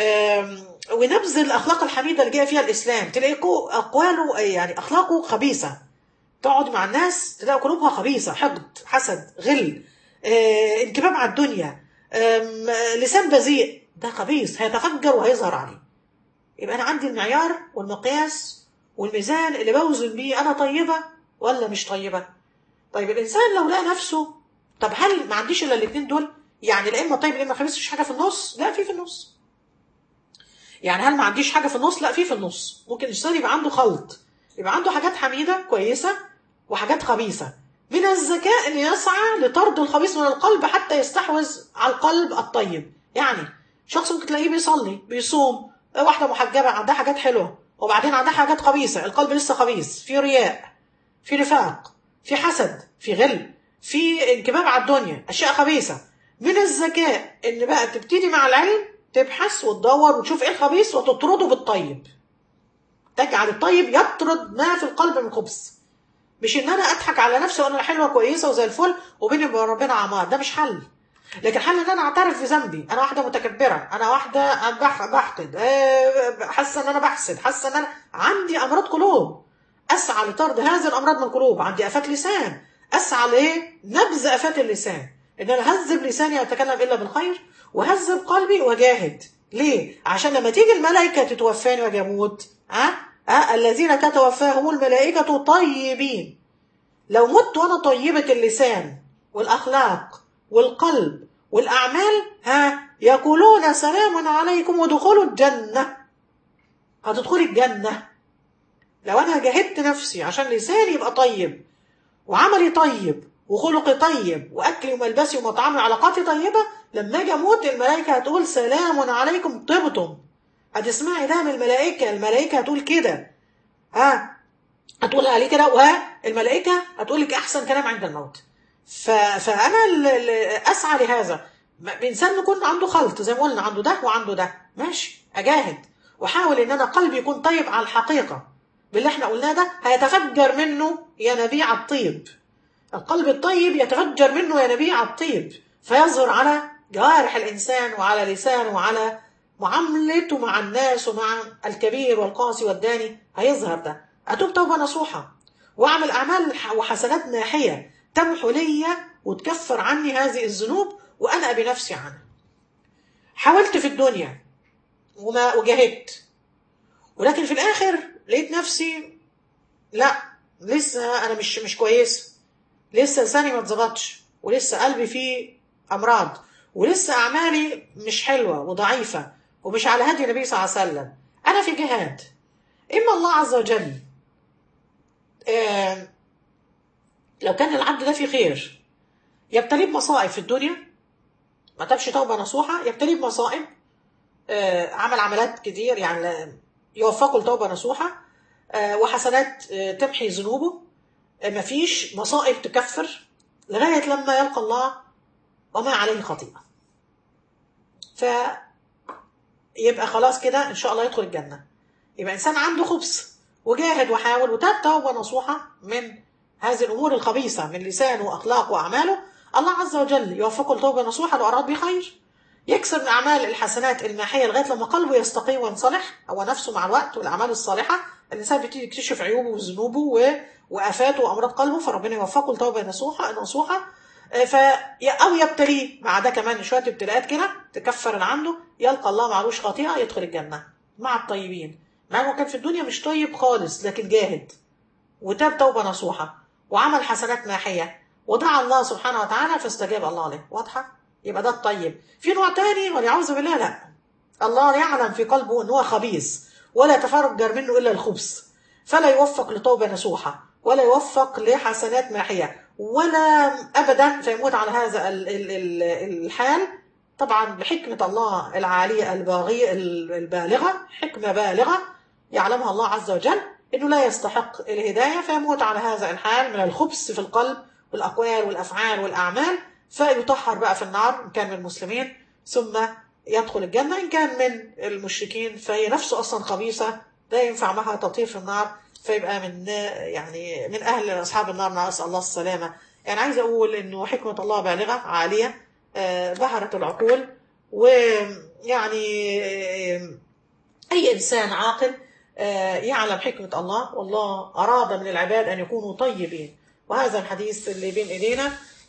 ونبذ الأخلاق الحميدة اللي جاية فيها الإسلام تلاقوا أقواله يعني أخلاقه خبيثة تقعد مع الناس تلاقي قلوبها خبيثة حقد حسد غل انكباب على الدنيا لسان بذيء ده خبيث هيتفجر وهيظهر عليه يبقى أنا عندي المعيار والمقياس والميزان اللي بوزن بيه أنا طيبة ولا مش طيبة طيب الإنسان لو لقى نفسه طب هل ما عنديش إلا الاثنين دول يعني لا إما طيب لا إما خبيث مفيش حاجة في النص لا في في النص يعني هل ما عنديش حاجة في النص لا في في النص ممكن الإنسان يبقى عنده خلط يبقى عنده حاجات حميدة كويسة وحاجات خبيثة من الذكاء أن يسعى لطرد الخبيث من القلب حتى يستحوذ على القلب الطيب يعني شخص ممكن تلاقيه بيصلي بيصوم واحدة محجبة عندها حاجات حلوة وبعدين عندها حاجات خبيثة القلب لسه خبيث في رياء في نفاق في حسد في غل في انكباب على الدنيا أشياء خبيثة من الذكاء إن بقى تبتدي مع العلم تبحث وتدور وتشوف إيه الخبيث وتطرده بالطيب تجعل الطيب يطرد ما في القلب من خبث مش ان انا اضحك على نفسي وانا حلوه كويسه وزي الفل وبيني وبين ربنا عمار ده مش حل لكن حل ان انا اعترف بذنبي انا واحده متكبره انا واحده بح بحقد حاسه ان انا بحسد حاسه ان انا عندي امراض قلوب اسعى لطرد هذه الامراض من القلوب عندي افات لسان اسعى لايه نبذ افات اللسان ان انا هذب لساني اتكلم الا بالخير وهذب قلبي واجاهد ليه عشان لما تيجي الملائكه تتوفاني واجي اموت ها أه؟ الذين تتوفاهم الملائكة طيبين لو مت وأنا طيبة اللسان والأخلاق والقلب والأعمال ها يقولون سلام عليكم ودخلوا الجنة هتدخلي الجنة لو أنا جاهدت نفسي عشان لساني يبقى طيب وعملي طيب وخلقي طيب وأكلي وملبسي ومطعمي وعلاقاتي طيبة لما أجي أموت الملائكة هتقول سلام عليكم طبتم هتسمعي ده من الملائكة الملائكة هتقول كده ها هتقول عليه كده وها الملائكة هتقول لك أحسن كلام عند الموت ف... فأنا ال... ال... أسعى لهذا الإنسان يكون عنده خلط زي ما قلنا عنده ده وعنده ده ماشي أجاهد وحاول إن أنا قلبي يكون طيب على الحقيقة باللي احنا قلناه ده هيتفجر منه ينابيع الطيب القلب الطيب يتفجر منه ينابيع الطيب فيظهر على جوارح الإنسان وعلى لسانه وعلى معاملته مع الناس ومع الكبير والقاسي والداني هيظهر ده اتوب توبه نصوحه واعمل اعمال وحسنات ناحيه تمحو لي وتكفر عني هذه الذنوب وانا بنفسي عنها حاولت في الدنيا وما وجاهدت ولكن في الاخر لقيت نفسي لا لسه انا مش مش كويس لسه لساني ما اتظبطش ولسه قلبي فيه امراض ولسه اعمالي مش حلوه وضعيفه ومش على هدي النبي صلى الله عليه وسلم انا في جهاد اما الله عز وجل آه لو كان العبد ده في خير يبتليه بمصائب في الدنيا ما تبش توبه نصوحه يبتليه بمصائب آه عمل عملات كتير يعني يوفقه لتوبه نصوحه آه وحسنات آه تمحي ذنوبه آه مفيش مصائب تكفر لغايه لما يلقى الله وما عليه خطيئه ف يبقى خلاص كده ان شاء الله يدخل الجنه يبقى انسان عنده خبث وجاهد وحاول وتاب توبه نصوحه من هذه الامور الخبيثه من لسانه واخلاقه واعماله الله عز وجل يوفقه لتوبه نصوحه لو اراد به خير يكسر من اعمال الحسنات الماحيه لغايه لما قلبه يستقيم وينصلح هو نفسه مع الوقت والاعمال الصالحه الانسان بيبتدي يكتشف عيوبه وذنوبه و... وافاته وامراض قلبه فربنا يوفقه لتوبه نصوحه نصوحه ف او يبتليه مع ده كمان شويه ابتلاءات كده تكفر اللي عنده يلقى الله معلوش خطيئه يدخل الجنه مع الطيبين مع انه كان في الدنيا مش طيب خالص لكن جاهد وتاب توبه نصوحه وعمل حسنات ماحيه ودعا الله سبحانه وتعالى فاستجاب الله له واضحه يبقى ده الطيب في نوع تاني والعياذ بالله لا الله يعلم في قلبه ان هو خبيث ولا يتفجر منه الا الخبث فلا يوفق لتوبه نصوحه ولا يوفق لحسنات ماحيه ولا ابدا فيموت على هذا الحال طبعا بحكمه الله العاليه الباغيه البالغه حكمه بالغه يعلمها الله عز وجل انه لا يستحق الهدايه فيموت على هذا الحال من الخبث في القلب والاقوال والافعال والاعمال فيطهر بقى في النار ان كان من المسلمين ثم يدخل الجنه ان كان من المشركين فهي نفسه اصلا خبيثه لا ينفع معها تطهير في النار فيبقى من يعني من اهل اصحاب النار نسال الله السلامه يعني عايزه اقول انه حكمه الله بالغه عاليه بهرت العقول ويعني اي انسان عاقل يعلم حكمه الله والله اراد من العباد ان يكونوا طيبين وهذا الحديث اللي بين ايدينا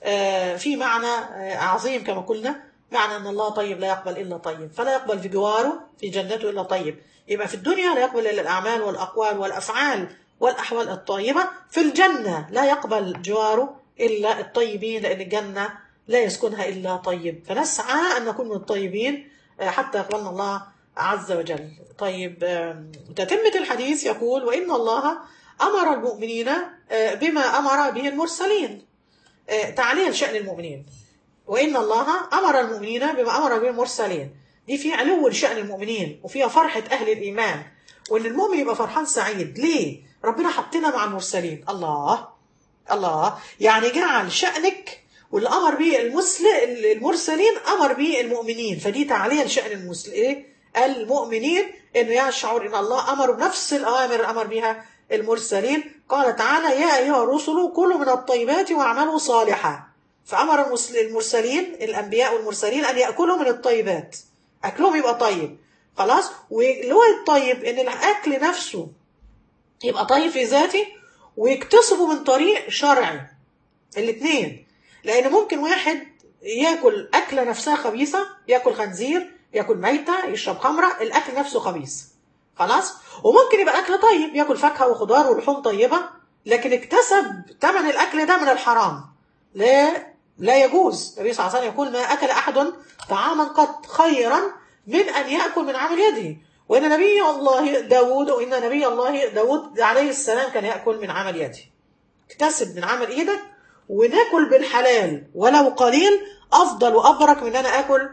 في معنى عظيم كما قلنا معنى ان الله طيب لا يقبل الا طيب فلا يقبل في جواره في جنته الا طيب يبقى في الدنيا لا يقبل الا الاعمال والاقوال والافعال والاحوال الطيبه في الجنه لا يقبل جواره الا الطيبين لان الجنه لا يسكنها الا طيب فنسعى ان نكون من الطيبين حتى يقبلنا الله عز وجل طيب تتمه الحديث يقول وان الله امر المؤمنين بما امر به المرسلين تعليل شان المؤمنين وان الله امر المؤمنين بما امر به المرسلين دي في علو لشأن المؤمنين وفيها فرحة أهل الإيمان وإن المؤمن يبقى فرحان سعيد ليه؟ ربنا حطنا مع المرسلين الله الله يعني جعل شأنك واللي أمر به المسل المرسلين أمر به المؤمنين فدي تعلية لشأن المسل إيه؟ المؤمنين إنه يشعر إن الله أمر بنفس الأوامر اللي أمر بها المرسلين قال تعالى يا أيها الرسل كلوا من الطيبات واعملوا صالحا فأمر المرسلين الأنبياء والمرسلين أن يأكلوا من الطيبات اكلهم يبقى طيب خلاص واللي هو الطيب ان الاكل نفسه يبقى طيب في ذاته ويكتسبه من طريق شرعي الاثنين لان ممكن واحد ياكل اكله نفسها خبيثه ياكل خنزير ياكل ميته يشرب خمره الاكل نفسه خبيث خلاص وممكن يبقى اكل طيب ياكل فاكهه وخضار ولحوم طيبه لكن اكتسب ثمن الاكل ده من الحرام لا لا يجوز النبي صلى الله عليه وسلم يقول ما أكل أحد طعاما قط خيرا من أن يأكل من عمل يده وإن نبي الله داود وإن نبي الله داود عليه السلام كان يأكل من عمل يده اكتسب من عمل إيدك وناكل بالحلال ولو قليل أفضل وأبرك من أن أنا أكل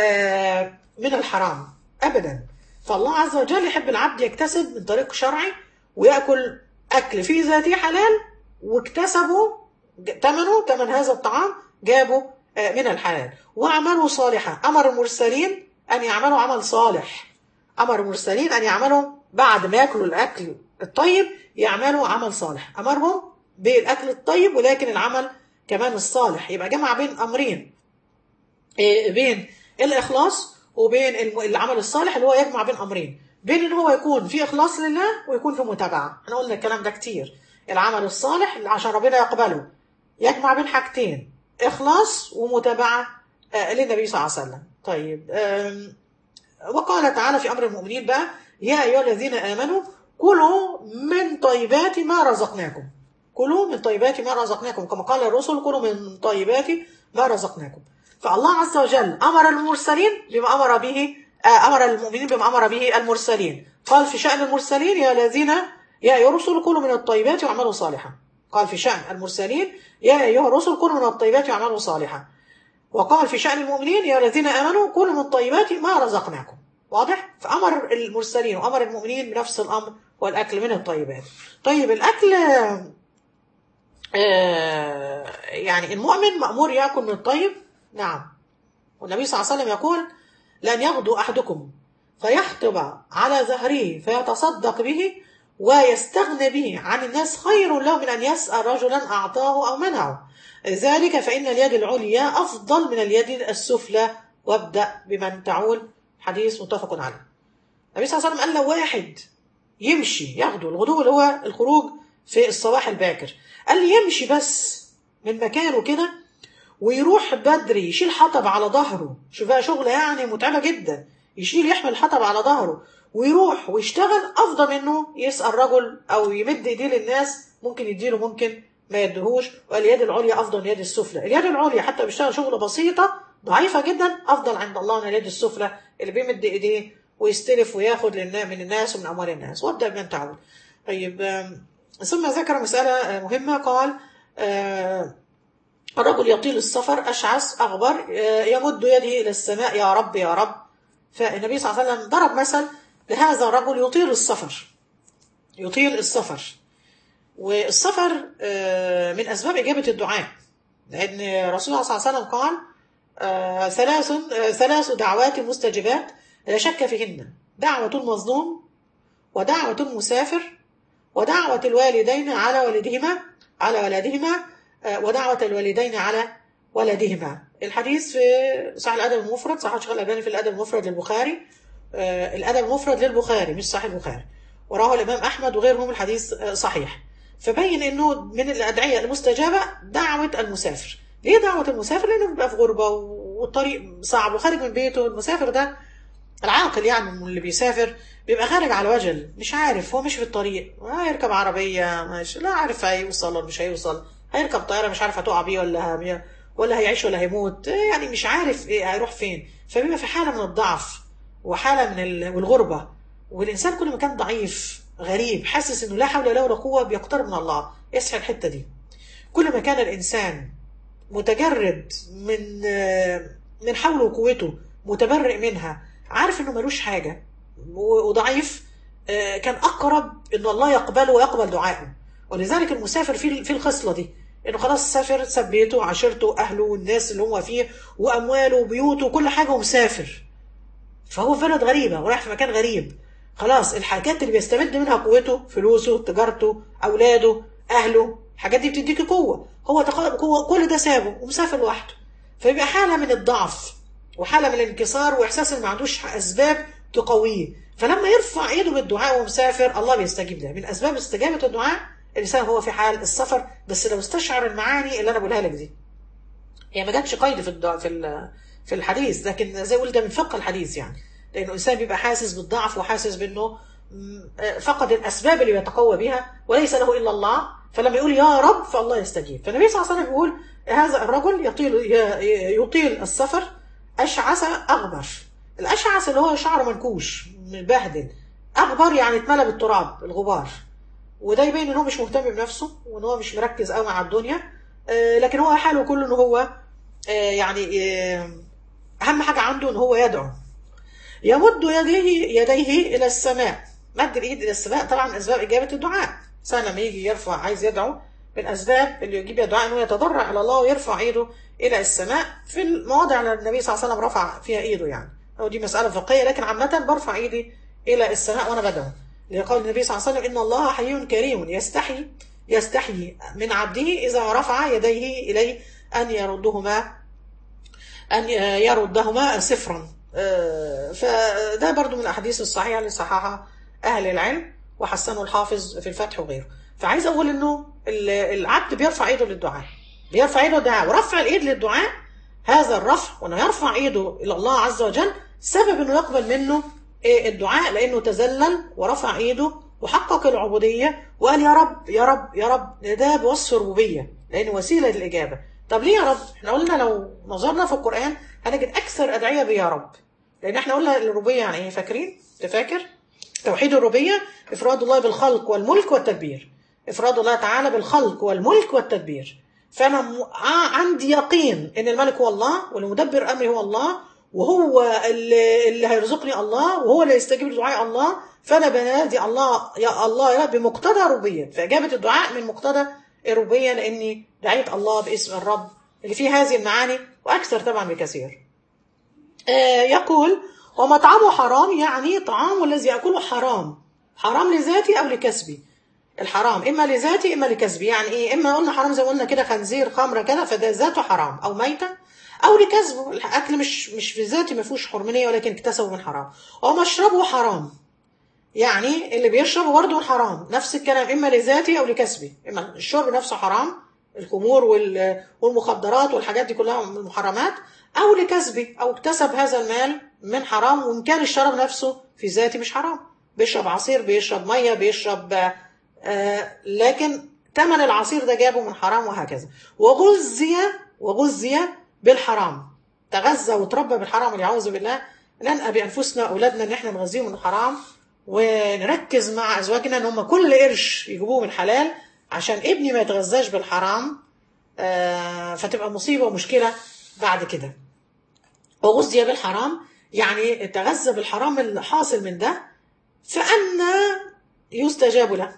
آه من الحرام أبدا فالله عز وجل يحب العبد يكتسب من طريق شرعي ويأكل أكل في ذاته حلال واكتسبه ثمنه ثمن هذا الطعام جابوا من الحلال واعملوا صالحا امر المرسلين ان يعملوا عمل صالح امر المرسلين ان يعملوا بعد ما ياكلوا الاكل الطيب يعملوا عمل صالح امرهم بالاكل الطيب ولكن العمل كمان الصالح يبقى جمع بين امرين بين الاخلاص وبين الم- العمل الصالح اللي هو يجمع بين امرين بين ان هو يكون في اخلاص لله ويكون في متابعه احنا قلنا الكلام ده كتير العمل الصالح اللي عشان ربنا يقبله يجمع بين حاجتين اخلاص ومتابعه آه، للنبي صلى الله عليه وسلم طيب آم، وقال تعالى في امر المؤمنين بقى يا ايها الذين امنوا كلوا من طيبات ما رزقناكم كلوا من طيبات ما رزقناكم كما قال الرسل كلوا من طيبات ما رزقناكم فالله عز وجل امر المرسلين بما امر به آه، امر المؤمنين بما امر به المرسلين قال في شان المرسلين يا الذين يا ايها الرسل كلوا من الطيبات واعملوا صالحا قال في شان المرسلين يا ايها الرسل كلوا من الطيبات واعملوا صالحا وقال في شأن المؤمنين يا الذين آمنوا كلوا من الطيبات ما رزقناكم واضح؟ فأمر المرسلين وأمر المؤمنين بنفس الأمر والأكل من الطيبات طيب الأكل آه، يعني المؤمن مأمور يأكل من الطيب نعم والنبي صلى الله عليه وسلم يقول لن يغدو أحدكم فيحطب على ظهره فيتصدق به ويستغني به عن الناس خير له من أن يسأل رجلا أعطاه أو منعه ذلك فإن اليد العليا أفضل من اليد السفلى وابدأ بمن تعول حديث متفق عليه النبي صلى الله عليه وسلم قال لو واحد يمشي ياخده الغدو اللي هو الخروج في الصباح الباكر قال لي يمشي بس من مكانه كده ويروح بدري يشيل حطب على ظهره شوف بقى شغله يعني متعبه جدا يشيل يحمل حطب على ظهره ويروح ويشتغل افضل منه يسال رجل او يمد ايديه للناس ممكن يديله ممكن ما يدهوش واليد العليا افضل من اليد السفلى اليد العليا حتى بيشتغل شغله بسيطه ضعيفه جدا افضل عند الله من اليد السفلى اللي بيمد ايديه ويستلف وياخد للنا- من الناس ومن اموال الناس وابدا بمن تعود طيب آم، ثم ذكر مساله آه، مهمه قال آه، الرجل يطيل السفر أشعث أغبر آه، يمد يده إلى السماء يا رب يا رب فالنبي صلى الله عليه وسلم ضرب مثل لهذا الرجل يطيل السفر يطيل السفر والسفر آه، من أسباب إجابة الدعاء لأن رسول الله صلى الله عليه وسلم قال آه، ثلاث آه، ثلاث دعوات مستجبات لا شك فيهن دعوة المظلوم ودعوة المسافر ودعوة الوالدين على والدهما على ولدهما آه، ودعوة الوالدين على ولدهما الحديث في صحيح الأدب المفرد صحيح الشيخ الألباني في الأدب المفرد للبخاري آه، الأدب المفرد للبخاري مش صحيح البخاري ورواه الإمام أحمد وغيرهم الحديث آه، صحيح فبين إنه من الأدعية المستجابة دعوة المسافر ليه دعوة المسافر؟ لأنه بيبقى في غربة والطريق صعب وخارج من بيته المسافر ده العاقل يعني من اللي بيسافر بيبقى خارج على وجل مش عارف هو مش في الطريق هيركب عربية مش لا عارف هيوصل ولا مش هيوصل هيركب طيارة مش عارف هتقع بيه ولا هم- ولا هيعيش ولا هيموت يعني مش عارف ايه هيروح فين فبيبقى في حالة من الضعف وحالة من ال- والغربة والإنسان كل ما كان ضعيف غريب حاسس إنه لا حول له ولا قوة بيقترب من الله اصحى الحتة دي كل ما كان الإنسان متجرد من من حوله وقوته متبرئ منها عارف انه ملوش حاجه و- وضعيف آه، كان اقرب ان الله يقبله ويقبل دعائه ولذلك المسافر في في الخصله دي انه خلاص سافر ساب بيته وعشيرته واهله والناس اللي هو فيه وامواله وبيوته وكل حاجه ومسافر فهو في بلد غريبه ورايح في مكان غريب خلاص الحاجات اللي بيستمد منها قوته فلوسه تجارته اولاده اهله الحاجات دي بتديك قوه هو تق- هو كل ده سابه ومسافر لوحده فيبقى حاله من الضعف وحاله من الانكسار واحساس ان ما عندوش اسباب تقويه فلما يرفع ايده بالدعاء وهو مسافر الله بيستجيب له من اسباب استجابه الدعاء الانسان هو في حال السفر بس لو استشعر المعاني اللي انا بقولها لك دي هي ما جاتش قيد في الدعاء في ال- في الحديث لكن زي ما قلت ده من فقه الحديث يعني لانه الانسان بيبقى حاسس بالضعف وحاسس بانه م، آه، فقد الاسباب اللي بيتقوى بها وليس له الا الله فلما يقول يا رب فالله يستجيب فالنبي صلى الله عليه وسلم يقول هذا الرجل يطيل ي- يطيل السفر اشعث اغبر الاشعث اللي هو شعره منكوش مبهدل اغبر يعني اتملى بالتراب الغبار وده يبين ان هو مش مهتم بنفسه وان هو مش مركز قوي مع الدنيا آه، لكن هو حاله كله ان هو آه، يعني آه، اهم حاجه عنده ان هو يدعو يمد يديه يديه الى السماء مد الايد الى السماء طبعا اسباب اجابه الدعاء الانسان لما يجي يرفع عايز يدعو من اسباب اللي يجيب الدعاء انه يتضرع الى الله ويرفع ايده الى السماء في المواضع اللي النبي صلى الله عليه وسلم رفع فيها ايده يعني او دي مساله فقهيه لكن عامه برفع ايدي الى السماء وانا بدعو لقول النبي صلى الله عليه وسلم ان الله حي كريم يستحي يستحي من عبده اذا رفع يديه اليه ان يردهما أن يردهما صفرا آه، فده برضو من الأحاديث الصحيحة اللي صححها أهل العلم وحسنه الحافظ في الفتح وغيره فعايز أقول إنه ال- العبد بيرفع إيده للدعاء بيرفع إيده للدعاء ورفع الإيد للدعاء هذا الرفع وإنه يرفع إيده إلى الله عز وجل سبب إنه يقبل منه إيه الدعاء لأنه تذلل ورفع إيده وحقق العبودية وقال يا رب يا رب يا رب ده بوصف الربوبية لأنه وسيلة للإجابة طب ليه يا رب؟ احنا قلنا لو نظرنا في القرآن هنجد أكثر أدعية بيا رب لأن احنا قلنا الربوبية يعني إيه فاكرين؟ تفاكر؟ توحيد الربوبية إفراد الله بالخلق والملك والتدبير إفراد الله تعالى بالخلق والملك والتدبير فأنا م- ع- عندي يقين إن الملك هو الله والمدبر أمري هو الله وهو اللي, اللي هيرزقني الله وهو اللي يستجيب لدعاء الله فأنا بنادي الله يا الله يا رب بمقتضى ربوبية فإجابة الدعاء من مقتضى الربوبية لأني دعيت الله باسم الرب اللي فيه هذه المعاني وأكثر طبعا بكثير آه، يقول ومطعمه حرام يعني طعامه الذي يأكله حرام حرام لذاتي أو لكسبي الحرام إما لذاتي إما لكسبي يعني إيه إما قلنا حرام زي ما قلنا كده خنزير خمرة كده فده ذاته حرام أو ميتة أو لكسبه الأكل مش مش في ذاتي ما فيهوش حرمانية ولكن اكتسبه من حرام ومشربه حرام يعني اللي بيشرب برضه حرام نفس الكلام إما لذاتي أو لكسبي إما الشرب نفسه حرام الخمور وال- والمخدرات والحاجات دي كلها من المحرمات أو لكسبي أو اكتسب هذا المال من حرام وإن كان الشراب نفسه في ذاتي مش حرام بيشرب عصير بيشرب مية بيشرب آه، آه لكن ثمن العصير ده جابه من حرام وهكذا وغذي وغذي بالحرام تغذى وتربى بالحرام والعياذ بالله ننأى بأنفسنا وأولادنا إن إحنا نغذيهم من الحرام ونركز مع أزواجنا إن هم كل قرش يجيبوه من حلال عشان ابني ما يتغذاش بالحرام آه، فتبقى مصيبة ومشكلة بعد كده وغذي بالحرام يعني تغذى بالحرام اللي حاصل من ده فأنا يستجاب له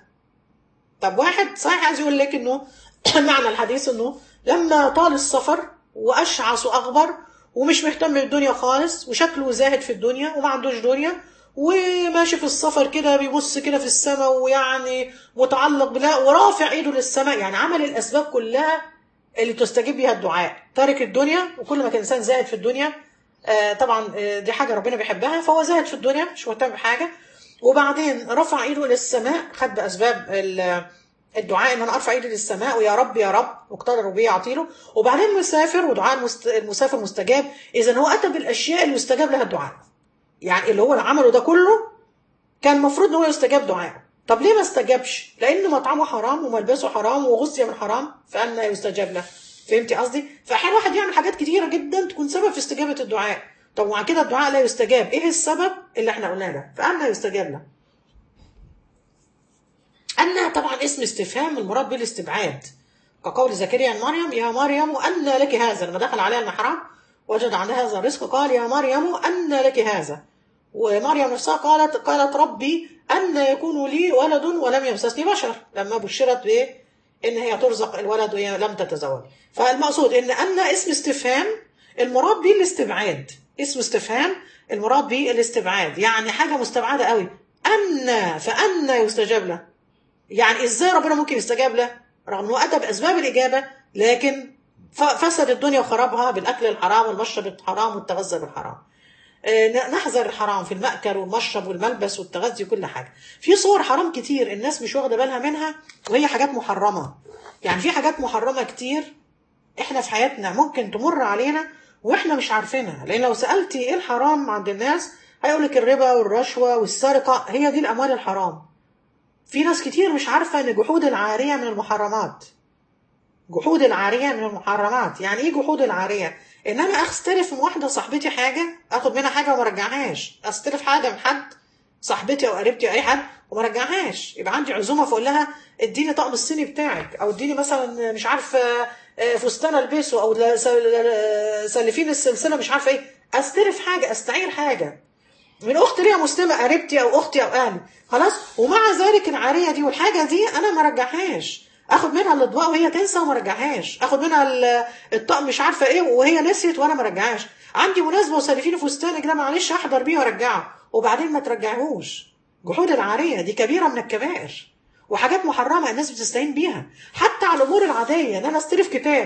طب واحد صحيح عايز يقول لك انه معنى الحديث انه لما طال السفر واشعث واغبر ومش مهتم بالدنيا خالص وشكله زاهد في الدنيا وما عندوش دنيا وماشي في السفر كده بيبص كده في السماء ويعني متعلق بالله ورافع ايده للسماء يعني عمل الاسباب كلها اللي تستجيب بيها الدعاء تارك الدنيا وكل ما كان انسان زاهد في الدنيا آه طبعا آه دي حاجه ربنا بيحبها فهو زاهد في الدنيا مش مهتم بحاجه وبعدين رفع ايده للسماء خد باسباب ال- الدعاء ان انا ارفع ايدي للسماء ويا رب يا رب مقتدر الربوبيه اعطيله وبعدين مسافر ودعاء المست... المسافر مستجاب اذا هو اتى بالاشياء اللي يستجاب لها الدعاء يعني اللي هو اللي عمله ده كله كان المفروض ان هو يستجاب دعائه طب ليه ما استجابش لان مطعمه حرام وملبسه حرام وغذي من حرام فانا يستجاب له فهمتي قصدي فاحيانا واحد يعمل حاجات كتيره جدا تكون سبب في استجابه الدعاء طب ومع كده الدعاء لا يستجاب ايه السبب اللي احنا قلناه ده فانا يستجاب له أن طبعا اسم استفهام المراد به الاستبعاد كقول زكريا عن مريم يا مريم أن لك هذا لما دخل عليها المحراب وجد عندها هذا الرزق قال يا مريم أن لك هذا ومريم نفسها قالت قالت ربي أن يكون لي ولد ولم يمسسني بشر لما بشرت بإيه إن هي ترزق الولد وهي لم تتزوج فالمقصود إن أن اسم استفهام المراد به الاستبعاد اسم استفهام المراد به الاستبعاد يعني حاجة مستبعدة قوي أن فأن يستجاب له يعني ازاي ربنا ممكن يستجاب له رغم انه اتى باسباب الاجابه لكن ف- فسد الدنيا وخربها بالاكل الحرام والمشرب الحرام والتغذى بالحرام آه، ن- نحذر الحرام في المأكل والمشرب والملبس والتغذي وكل حاجه في صور حرام كتير الناس مش واخده بالها منها وهي حاجات محرمه يعني في حاجات محرمه كتير احنا في حياتنا ممكن تمر علينا واحنا مش عارفينها لان لو سالتي ايه الحرام عند الناس هيقولك الربا والرشوه والسرقه هي دي الاموال الحرام في ناس كتير مش عارفة ان جحود العارية من المحرمات جحود العارية من المحرمات يعني ايه جحود العارية ان انا استلف من واحدة صاحبتي حاجة اخد منها حاجة وما ارجعهاش استلف حاجة من حد صاحبتي او قريبتي او اي حد وما ارجعهاش يبقى عندي عزومة فاقول لها اديني طقم الصيني بتاعك او اديني مثلا مش عارف آه، آه، فستان البسه او لا- سل- سلفيني السلسلة مش عارفة ايه استلف حاجة استعير حاجة من اخت ليها مسلمه قريبتي او اختي او اهلي خلاص ومع ذلك العاريه دي والحاجه دي انا ما رجعهاش اخد منها الاطباق وهي تنسى وما رجعهاش اخد منها ال- الطقم مش عارفه ايه وهي نسيت وانا ما رجعهاش عندي مناسبه وسالفين فستان كده معلش احضر بيه وارجعه وبعدين ما ترجعهوش جحود العاريه دي كبيره من الكبائر وحاجات محرمه الناس بتستهين بيها حتى على الامور العاديه ان انا استلف كتاب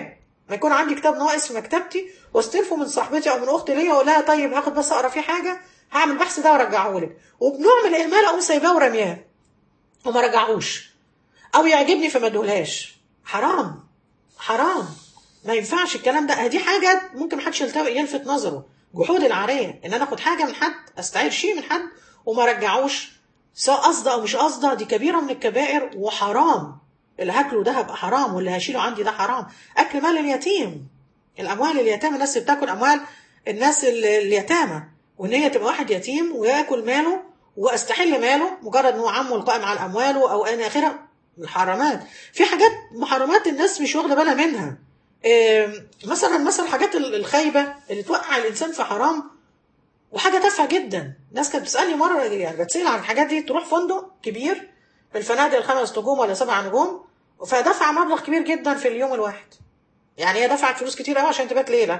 ما يكون عندي كتاب ناقص في مكتبتي واستلفه من صاحبتي او من اختي ليا واقول لها طيب هاخد بس اقرا فيه حاجه هعمل بحث ده وارجعه لك وبنوع من الاهمال اقوم سايباه ورمياه وما رجعوش او يعجبني فما ادولهاش حرام حرام ما ينفعش الكلام ده دي حاجه ممكن محدش يلتف- يلفت نظره جحود العاريه ان انا اخد حاجه من حد استعير شيء من حد وما رجعوش سواء قصده او مش قصده دي كبيره من الكبائر وحرام اللي هاكله ده هيبقى حرام واللي هشيله عندي ده حرام اكل مال اليتيم الاموال اليتامى الناس اللي بتاكل اموال الناس ال- اليتامى وان هي تبقى واحد يتيم وياكل ماله واستحل ماله مجرد ان هو عمه القائم على امواله او ان اخره محرمات في حاجات محرمات الناس مش واخده بالها منها إيه، مثلا مثلا الحاجات ال- الخايبه اللي توقع الانسان في حرام وحاجه تافهه جدا ناس كانت بتسالني مره يعني بتسال عن الحاجات دي تروح فندق كبير من الفنادق الخمس نجوم ولا سبع نجوم فدفع مبلغ كبير جدا في اليوم الواحد يعني هي دفعت فلوس كتير قوي عشان تبات ليله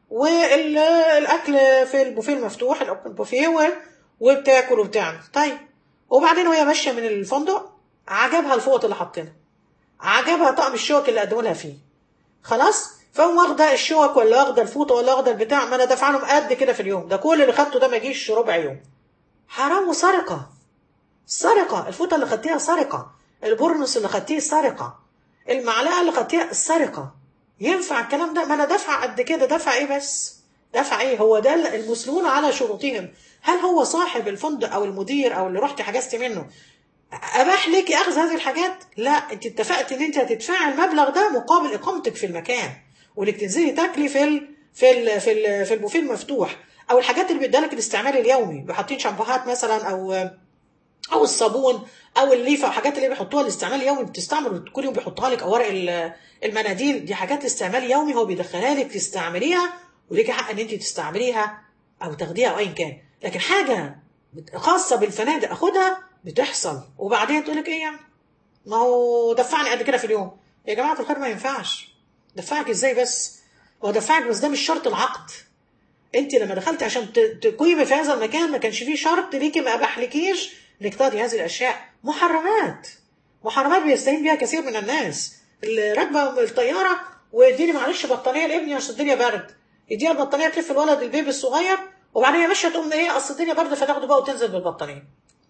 والاكل في البوفيه المفتوح الاوبن بوفيه و- وبتاكل وبتعمل طيب وبعدين وهي ماشيه من الفندق عجبها الفوط اللي حاطينها عجبها طقم الشوك اللي قدموا لها فيه خلاص فقوم واخده الشوك ولا واخده الفوطه ولا واخده البتاع ما انا دافعه لهم قد كده في اليوم ده كل اللي خدته ده ما يجيش ربع يوم حرام وسرقه سرقه الفوطه اللي خدتيها سرقه البورنوس اللي خدتيه سرقه المعلقه اللي خدتيها سرقه ينفع الكلام ده ما انا دافعه قد كده دافع ايه بس دافع ايه هو ده المسلمون على شروطهم هل هو صاحب الفندق او المدير او اللي رحت حجزت منه اباح لك اخذ هذه الحاجات لا انت اتفقت ان انت هتدفعي المبلغ ده مقابل اقامتك في المكان وانك تنزلي تاكلي في ال في ال في ال في البوفيه المفتوح او الحاجات اللي بيديها لك الاستعمال اليومي بيحطين شامبوهات مثلا او او الصابون او الليفه او حاجات اللي بيحطوها للاستعمال اليومي بتستعمل كل يوم بيحطها لك او ورق ال- المناديل دي حاجات استعمال يومي هو بيدخلها لك تستعمليها وليكي حق ان انت تستعمليها او تاخديها او ايا كان لكن حاجه خاصه بالفنادق اخدها بتحصل وبعدين تقول لك ايه يعني ما هو دفعني قد كده في اليوم يا جماعه الخير ما ينفعش دفعك ازاي بس هو دفعك بس ده مش شرط العقد انت لما دخلت عشان ت- تقيمي في هذا المكان ما كانش فيه شرط ليكي ما اباحلكيش انك تقضي هذه الاشياء محرمات محرمات بيستهين بها كثير من الناس اللي راكبه الطياره واديني معلش بطانيه لابني عشان الدنيا برد يديها البطانيه تلف الولد البيبي الصغير وبعدين هي ماشيه تقوم ايه اصل الدنيا برد فتاخده بقى وتنزل بالبطانيه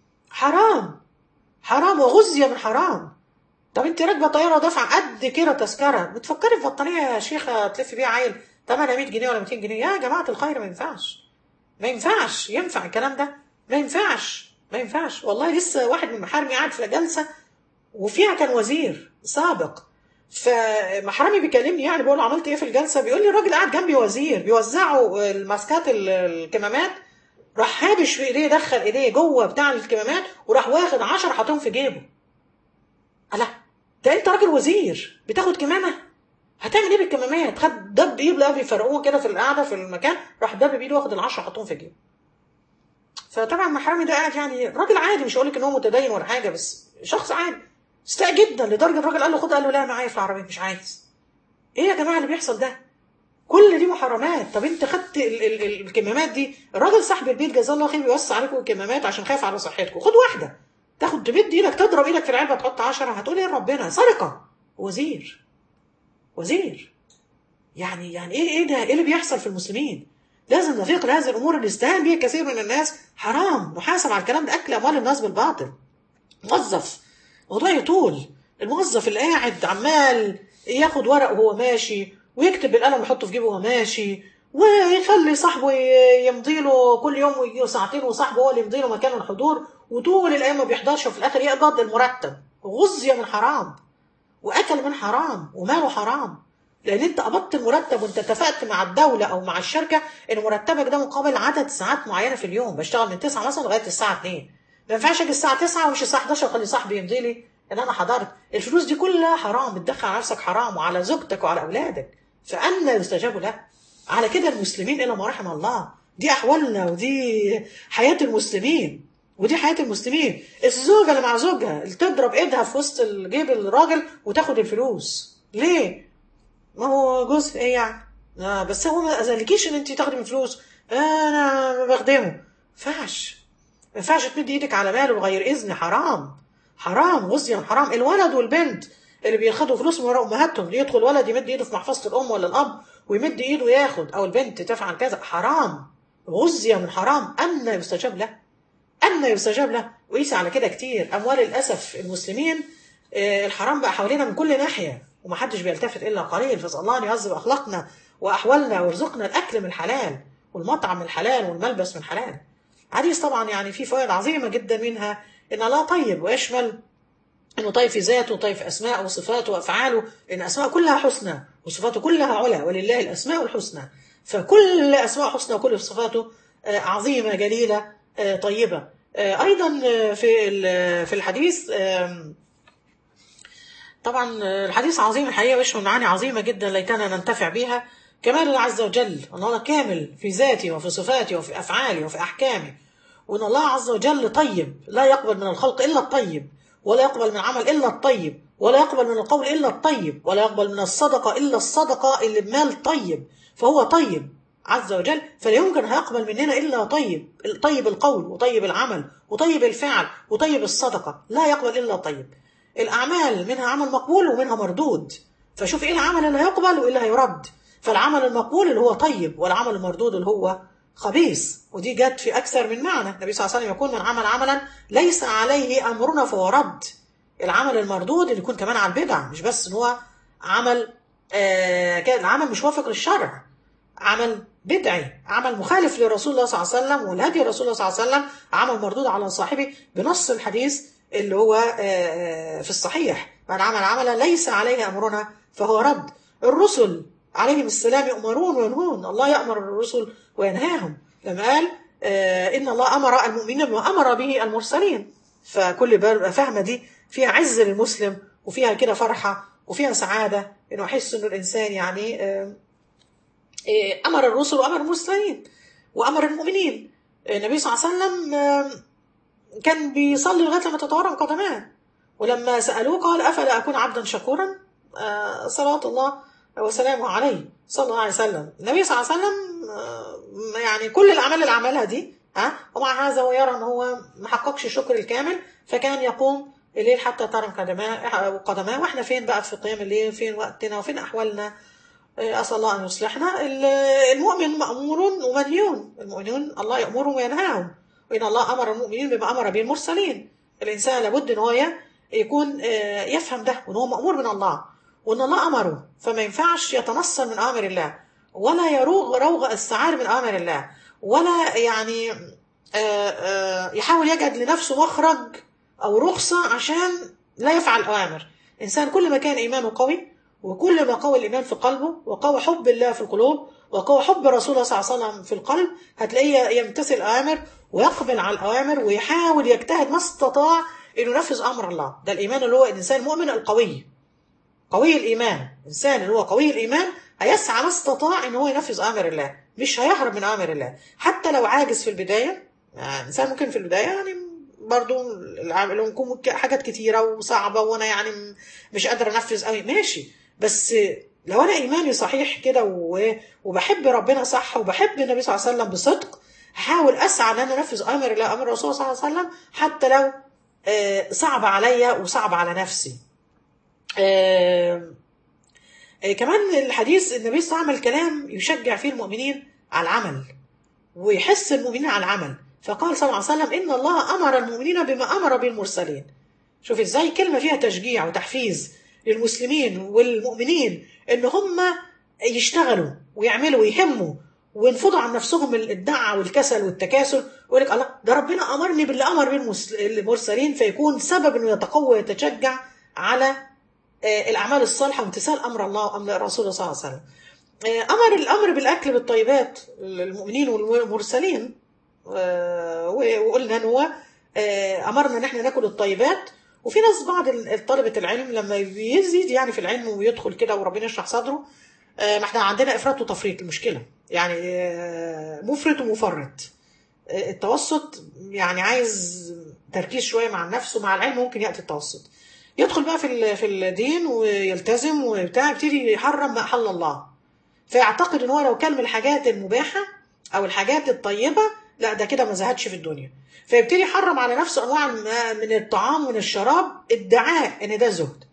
حرام حرام وغزي من حرام طب انت راكبه طياره ودافعه قد كده تذكره بتفكري في بطانيه يا شيخه تلف بيها عيل 800 جنيه ولا 200 جنيه يا جماعه الخير ما ينفعش ما ينفعش ينفع الكلام ده ما ينفعش ما ينفعش والله لسه واحد من محارمي قاعد في جلسه وفيها كان وزير سابق فمحرمي بيكلمني يعني بقول له عملت ايه في الجلسه بيقول لي الراجل قاعد جنبي وزير بيوزعوا الماسكات ال- الكمامات راح هابش في ايديه دخل ايديه جوه بتاع الكمامات وراح واخد 10 حاطهم في جيبه الله ده انت راجل وزير بتاخد كمامه هتعمل ايه بالكمامات خد دب بايده لقى بيفرقوه كده في القعده في المكان راح دب بايده واخد العشرة حطهم في جيبه فطبعا محرمي ده قاعد يعني راجل عادي مش هقول لك ان هو متدين ولا حاجه بس شخص عادي استاء جدا لدرجه الراجل قال له خد قال له لا معايا في العربيه مش عايز ايه يا جماعه اللي بيحصل ده كل دي محرمات طب انت خدت ال ال ال الكمامات دي الراجل صاحب البيت جزاه الله خير بيوسع عليكم الكمامات عشان خايف على صحتكم خد واحده تاخد تمد ايدك تضرب ايدك في العلبه تحط 10 هتقول ايه ربنا سرقه وزير وزير يعني يعني ايه ايه ده ايه اللي بيحصل في المسلمين لازم نفيق لهذه الامور اللي استهان بها كثير من الناس حرام نحاسب على الكلام ده اكل اموال الناس بالباطل موظف موضوع يطول الموظف اللي قاعد عمال ياخد ورق وهو ماشي ويكتب بالقلم ويحطه في جيبه وهو ماشي ويخلي صاحبه ي- يمضي له كل يوم ويجي ساعتين وصاحبه هو اللي يمضي له مكان الحضور وطول الايام ما بيحضرش وفي الاخر يقبض المرتب غزي من حرام واكل من حرام وماله حرام لان انت قبضت المرتب وانت اتفقت مع الدوله او مع الشركه ان مرتبك ده مقابل عدد ساعات معينه في اليوم بشتغل من 9 مثلا لغايه الساعه 2 ما ينفعش اجي الساعه 9 ومش الساعه 11 اخلي صاحبي يمضي لي ان انا حضرت الفلوس دي كلها حرام بتدخل على نفسك حرام وعلى زوجتك وعلى اولادك فأنا يستجاب له على كده المسلمين الى ما رحم الله دي احوالنا ودي حياه المسلمين ودي حياه المسلمين الزوجه اللي مع زوجها اللي تضرب ايدها في وسط جيب الراجل وتاخد الفلوس ليه ما هو جزء ايه يعني آه بس هو ما اذنلكيش ان انت تاخدي من فلوس آه انا بخدمه ما ينفعش ما ينفعش تمدي ايدك على ماله بغير اذن حرام حرام غزيا حرام الولد والبنت اللي بياخدوا فلوس من وراء امهاتهم يدخل ولد يمد ايده في محفظه الام ولا الاب ويمد ايده ياخد او البنت تفعل كذا حرام غزي من حرام ان يستجاب له ان يستجاب له وقيس على كده كتير اموال للاسف المسلمين آه، الحرام بقى حوالينا من كل ناحيه ومحدش بيلتفت الا قليل فاسال الله ان يهذب اخلاقنا واحوالنا ويرزقنا الاكل من الحلال والمطعم من الحلال والملبس من الحلال حديث طبعا يعني فيه فوائد عظيمه جدا منها ان الله طيب ويشمل انه طيب في ذاته وطيب في اسماءه وصفاته وافعاله ان اسماءه كلها حسنى وصفاته كلها علا ولله الاسماء الحسنى فكل اسماء حسنى وكل صفاته آه، عظيمه جليله آه، طيبه آه، ايضا آه، في ال- في الحديث آم، طبعا آه، الحديث عظيم الحقيقه ويشمل معاني عظيمه جدا ليتنا ننتفع بها كمال الله عز وجل ان الله كامل في ذاته وفي صفاته وفي افعاله وفي احكامه وان الله عز وجل طيب لا يقبل من الخلق الا الطيب ولا يقبل من العمل الا الطيب ولا يقبل من القول الا الطيب ولا يقبل من الصدقه الا الصدقه اللي بمال طيب فهو طيب عز وجل فلا يمكن هيقبل مننا الا طيب طيب القول وطيب العمل وطيب الفعل وطيب الصدقه لا يقبل الا طيب الاعمال منها عمل مقبول ومنها مردود فشوف ايه العمل اللي هيقبل وايه اللي هيرد فالعمل المقبول اللي هو طيب والعمل المردود اللي هو خبيث ودي جت في اكثر من معنى النبي صلى الله عليه وسلم يقول من عمل عملا ليس عليه امرنا فهو رد العمل المردود اللي يكون كمان على البدع مش بس ان هو عمل آه كان العمل مش وافق للشرع عمل بدعي عمل مخالف لرسول الله صلى الله عليه وسلم والهدي رسول الله صلى الله عليه وسلم عمل مردود على صاحبه بنص الحديث اللي هو آه، آه، في الصحيح من عمل عملا ليس عليه امرنا فهو رد الرسل عليهم السلام يؤمرون وينهون الله يأمر الرسل وينهاهم لما قال آه، إن الله أمر المؤمنين بما أمر به المرسلين فكل بر- فهمة دي فيها عز للمسلم وفيها كده فرحة وفيها سعادة إنه يحس إنه الإنسان يعني آه، آه، أمر الرسل وأمر المرسلين وأمر المؤمنين النبي صلى الله عليه وسلم آه، كان بيصلي لغاية لما تتورم قدماه ولما سألوه قال أفلا أكون عبدا شكورا آه، صلوات الله وسلامه عليه صلى الله عليه وسلم النبي صلى الله عليه وسلم آه، يعني كل الأعمال اللي عملها دي ها ومع هذا هو يرى أن هو ما حققش الشكر الكامل فكان يقوم الليل حتى ترم قدماه قدماه واحنا فين بقى في قيام الليل فين وقتنا وفين أحوالنا آه، أسأل الله أن يصلحنا ال- المؤمن مأمور ومنهيون المؤمنون الله يأمرهم وينهاهم وإن الله أمر المؤمنين بما أمر به المرسلين الإنسان لابد أن هو ي- يكون آه، يفهم ده وأن هو مأمور من الله وأن الله أمره فما ينفعش يتنصل من أوامر الله ولا يروغ روغ السعار من أوامر الله ولا يعني آه، آه، يحاول يجد لنفسه مخرج أو رخصة عشان لا يفعل أوامر إنسان كل ما كان إيمانه قوي وكل ما قوى الإيمان في قلبه وقوى حب الله في القلوب وقوى حب الرسول صلى الله عليه وسلم في القلب هتلاقيه يمتثل الأوامر ويقبل على الأوامر ويحاول يجتهد ما استطاع إنه ينفذ أمر الله ده الإيمان اللي هو الإنسان المؤمن القوي قوي الإيمان الإنسان اللي هو قوي الإيمان هيسعى ما استطاع إن هو ينفذ أوامر الله مش هيهرب من أوامر الله حتى لو عاجز في البداية يعني إنسان ممكن في البداية يعني برضو العمل ممكن حاجات كتيرة وصعبة وأنا يعني م- مش قادرة أنفذ قوي ماشي بس لو أنا إيماني صحيح كده و- وبحب ربنا صح وبحب النبي صلى الله عليه وسلم بصدق هحاول أسعى إن أنا أنفذ أوامر الله أمر الرسول صلى الله عليه وسلم حتى لو آه، صعب عليا وصعب على نفسي آه، آه، كمان الحديث النبي صلى الله عليه وسلم الكلام يشجع فيه المؤمنين على العمل ويحس المؤمنين على العمل فقال صلى الله عليه وسلم إن الله أمر المؤمنين بما أمر به المرسلين شوف ازاي كلمة فيها تشجيع وتحفيز للمسلمين والمؤمنين ان هم يشتغلوا ويعملوا ويهموا وينفضوا عن نفسهم الدعة والكسل والتكاسل ويقول لك الله ده ربنا امرني باللي امر به المس- المرسلين فيكون سبب انه يتقوى ويتشجع على آه، الاعمال الصالحه وامتثال امر الله وامر الرسول صلى الله عليه وسلم. آه، امر الامر بالاكل بالطيبات للمؤمنين والمرسلين آه، وقلنا ان هو آه، امرنا ان احنا ناكل الطيبات وفي ناس بعض ال- طلبه العلم لما بيزيد يعني في العلم ويدخل كده وربنا يشرح صدره آه، ما احنا عندنا افراط وتفريط المشكله يعني آه، مفرط ومفرط آه، التوسط يعني عايز تركيز شويه مع النفس ومع العلم ممكن ياتي التوسط يدخل بقى في ال- في الدين ويلتزم وبتاع يبتدي يحرم ما احل الله فيعتقد ان هو لو كل من الحاجات المباحه او الحاجات الطيبه لا ده كده ما زهدش في الدنيا فيبتدي يحرم على نفسه انواع ما من الطعام ومن الشراب ادعاء ان ده زهد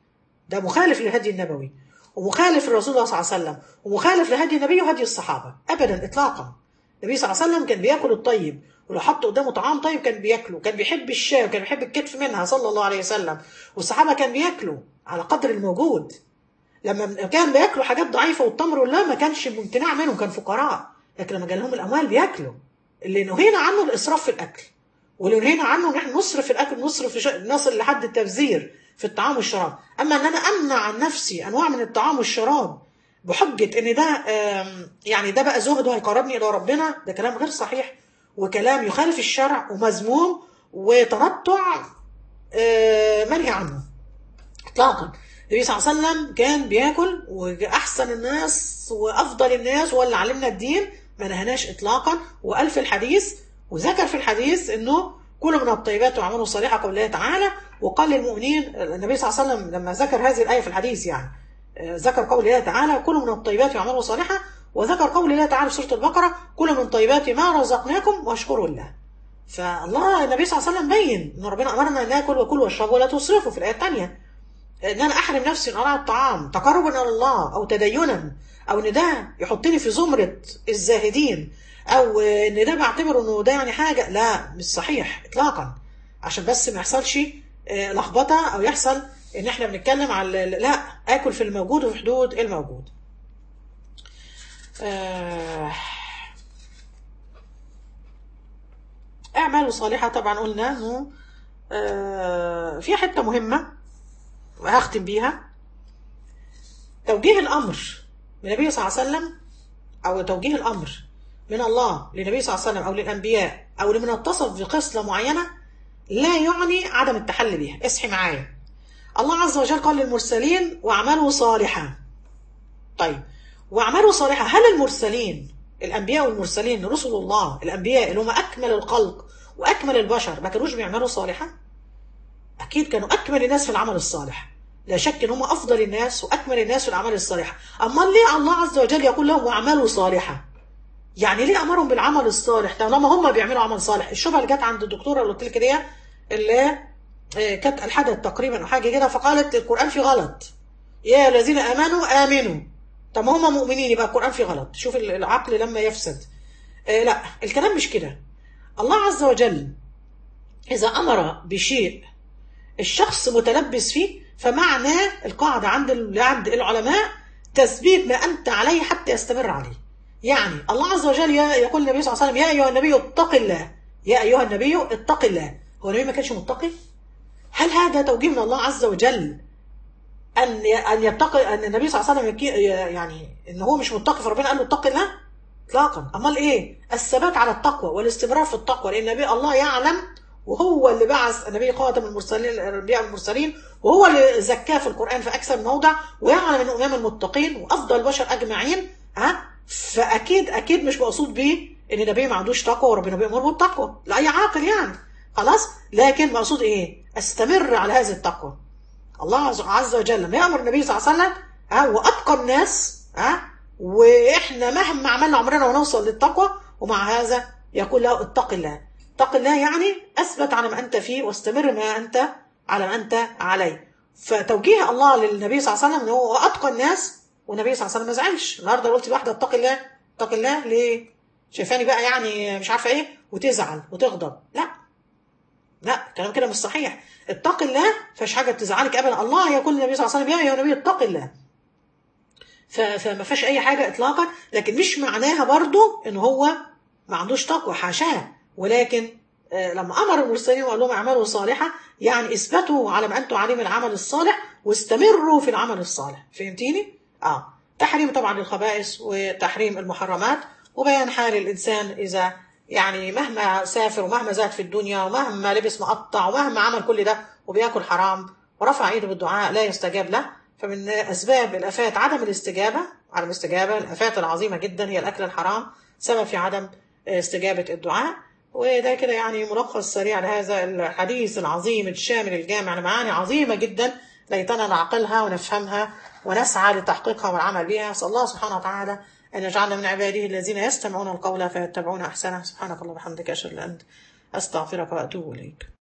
ده مخالف للهدي النبوي ومخالف لرسول الله صلى الله عليه وسلم ومخالف لهدي النبي وهدي الصحابة أبدا إطلاقا النبي صلى الله عليه وسلم كان بياكل الطيب ولو حط قدامه طعام طيب كان بياكله كان بيحب الشاي وكان بيحب الكتف منها صلى الله عليه وسلم والصحابة كان بياكلوا على قدر الموجود لما كان بياكلوا حاجات ضعيفة والتمر والله ما كانش ممتنع منهم كان فقراء لكن لما جالهم الأموال بياكلوا اللي نهينا عنه الإسراف في الأكل واللي نهينا عنه إن احنا نصرف في الأكل نصرف في ش... نصل لحد التبذير في الطعام والشراب أما إن أنا أمنع عن نفسي أنواع من الطعام والشراب بحجة إن ده يعني ده بقى زهد وهيقربني إلى ربنا ده كلام غير صحيح وكلام يخالف الشرع ومذموم وتنطع منهي عنه إطلاقا النبي صلى الله عليه وسلم كان بياكل وأحسن الناس وأفضل الناس هو اللي علمنا الدين ما نهناش إطلاقا وقال في الحديث وذكر في الحديث إنه كل من الطيبات وعمله الصالحة قول الله تعالى وقال للمؤمنين النبي صلى الله عليه وسلم لما ذكر هذه الآية في الحديث يعني ذكر قول الله تعالى كل من الطيبات وعمله صالحة وذكر قول الله تعالى في سورة البقرة كل من طيبات ما رزقناكم واشكروا الله فالله النبي صلى الله عليه وسلم بين ان ربنا امرنا ان ناكل وكل واشربوا ولا تسرفوا في الايه الثانيه ان انا احرم نفسي من انواع الطعام تقربا الى الله او تدينا او ان ده يحطني في زمره الزاهدين او ان ده بعتبره انه ده يعني حاجه لا مش صحيح اطلاقا عشان بس ما يحصلش لخبطه او يحصل ان احنا بنتكلم على لا اكل في الموجود وفي حدود الموجود آه اعمال صالحة طبعا قلنا انه آه في حتة مهمة وهختم بيها توجيه الامر من النبي صلى الله عليه وسلم او توجيه الامر من الله للنبي صلى الله عليه وسلم او للانبياء او لمن اتصف بخصلة معينة لا يعني عدم التحلي بها اصحي معايا الله عز وجل قال للمرسلين واعملوا صالحا طيب واعملوا صالحا هل المرسلين الانبياء والمرسلين رسل الله الانبياء اللي هم اكمل الخلق واكمل البشر ما كانوش بيعملوا صالحا اكيد كانوا اكمل الناس في العمل الصالح لا شك ان هم افضل الناس واكمل الناس في الاعمال الصالحه اما ليه الله عز وجل يقول لهم واعملوا صالحا يعني ليه امرهم بالعمل الصالح طالما هم بيعملوا عمل صالح الشبهه اللي جت عند الدكتوره اللي قلت لك دي اللي كانت الحدث تقريبا او حاجه كده فقالت القران فيه غلط يا الذين امنوا امنوا طب ما هم مؤمنين يبقى القران فيه غلط شوف العقل لما يفسد آه لا الكلام مش كده الله عز وجل اذا امر بشيء الشخص متلبس فيه فمعناه القاعده عند عند العلماء تثبيت ما انت عليه حتى يستمر عليه يعني الله عز وجل يقول النبي صلى الله عليه وسلم يا ايها النبي اتق الله يا ايها النبي اتق الله هو النبي ما كانش متقي هل هذا توجيه من الله عز وجل ان ان يتقي ان النبي صلى الله عليه وسلم يعني ان هو مش متقي فربنا قال له اتق الله اطلاقا امال ايه الثبات على التقوى والاستمرار في التقوى لان النبي الله يعلم وهو اللي بعث النبي خاتم المرسلين الانبياء المرسلين وهو اللي زكاه في القران في اكثر من موضع ويعلم انه امام المتقين وافضل البشر اجمعين ها فاكيد اكيد مش مقصود بيه ان النبي ما عندوش تقوى وربنا بيامر بالتقوى لاي عاقل يعني خلاص لكن مقصود ايه استمر على هذه التقوى الله عز وجل لما يامر النبي صلى الله عليه وسلم ها واتقى الناس ها واحنا مهما عملنا عمرنا ونوصل للتقوى ومع هذا يقول له اتق الله اتق الله يعني اثبت على ما انت فيه واستمر ما انت على ما انت عليه فتوجيه الله للنبي صلى الله عليه وسلم ان هو اتقى الناس والنبي صلى الله عليه وسلم ما زعلش النهارده قلت لواحده اتق الله اتق الله ليه شايفاني بقى يعني مش عارفه ايه وتزعل وتغضب لا لا كلام كده مش صحيح اتق الله فيش حاجه تزعلك ابدا الله يقول النبي صلى الله عليه وسلم يا ايها النبي اتق الله فما فيش اي حاجه اطلاقا لكن مش معناها برضو ان هو ما عندوش تقوى حاشاه ولكن لما امر المرسلين وقال لهم اعملوا صالحه يعني اثبتوا على ما انتم عليه من العمل الصالح واستمروا في العمل الصالح فهمتيني اه تحريم طبعا الخبائث وتحريم المحرمات وبيان حال الانسان اذا يعني مهما سافر ومهما زاد في الدنيا ومهما لبس مقطع ومهما عمل كل ده وبياكل حرام ورفع ايده بالدعاء لا يستجاب له فمن اسباب الافات عدم الاستجابه عدم الاستجابه الافات العظيمه جدا هي الاكل الحرام سبب في عدم استجابه الدعاء وده كده يعني ملخص سريع لهذا الحديث العظيم الشامل الجامع لمعاني عظيمه جدا ليتنا نعقلها ونفهمها ونسعى لتحقيقها والعمل بها اسال الله سبحانه وتعالى أن يجعلنا من عباده الذين يستمعون القول فيتبعون أحسنه سبحانك اللهم وبحمدك أشهد أن لا إله إلا أنت أستغفرك وأتوب إليك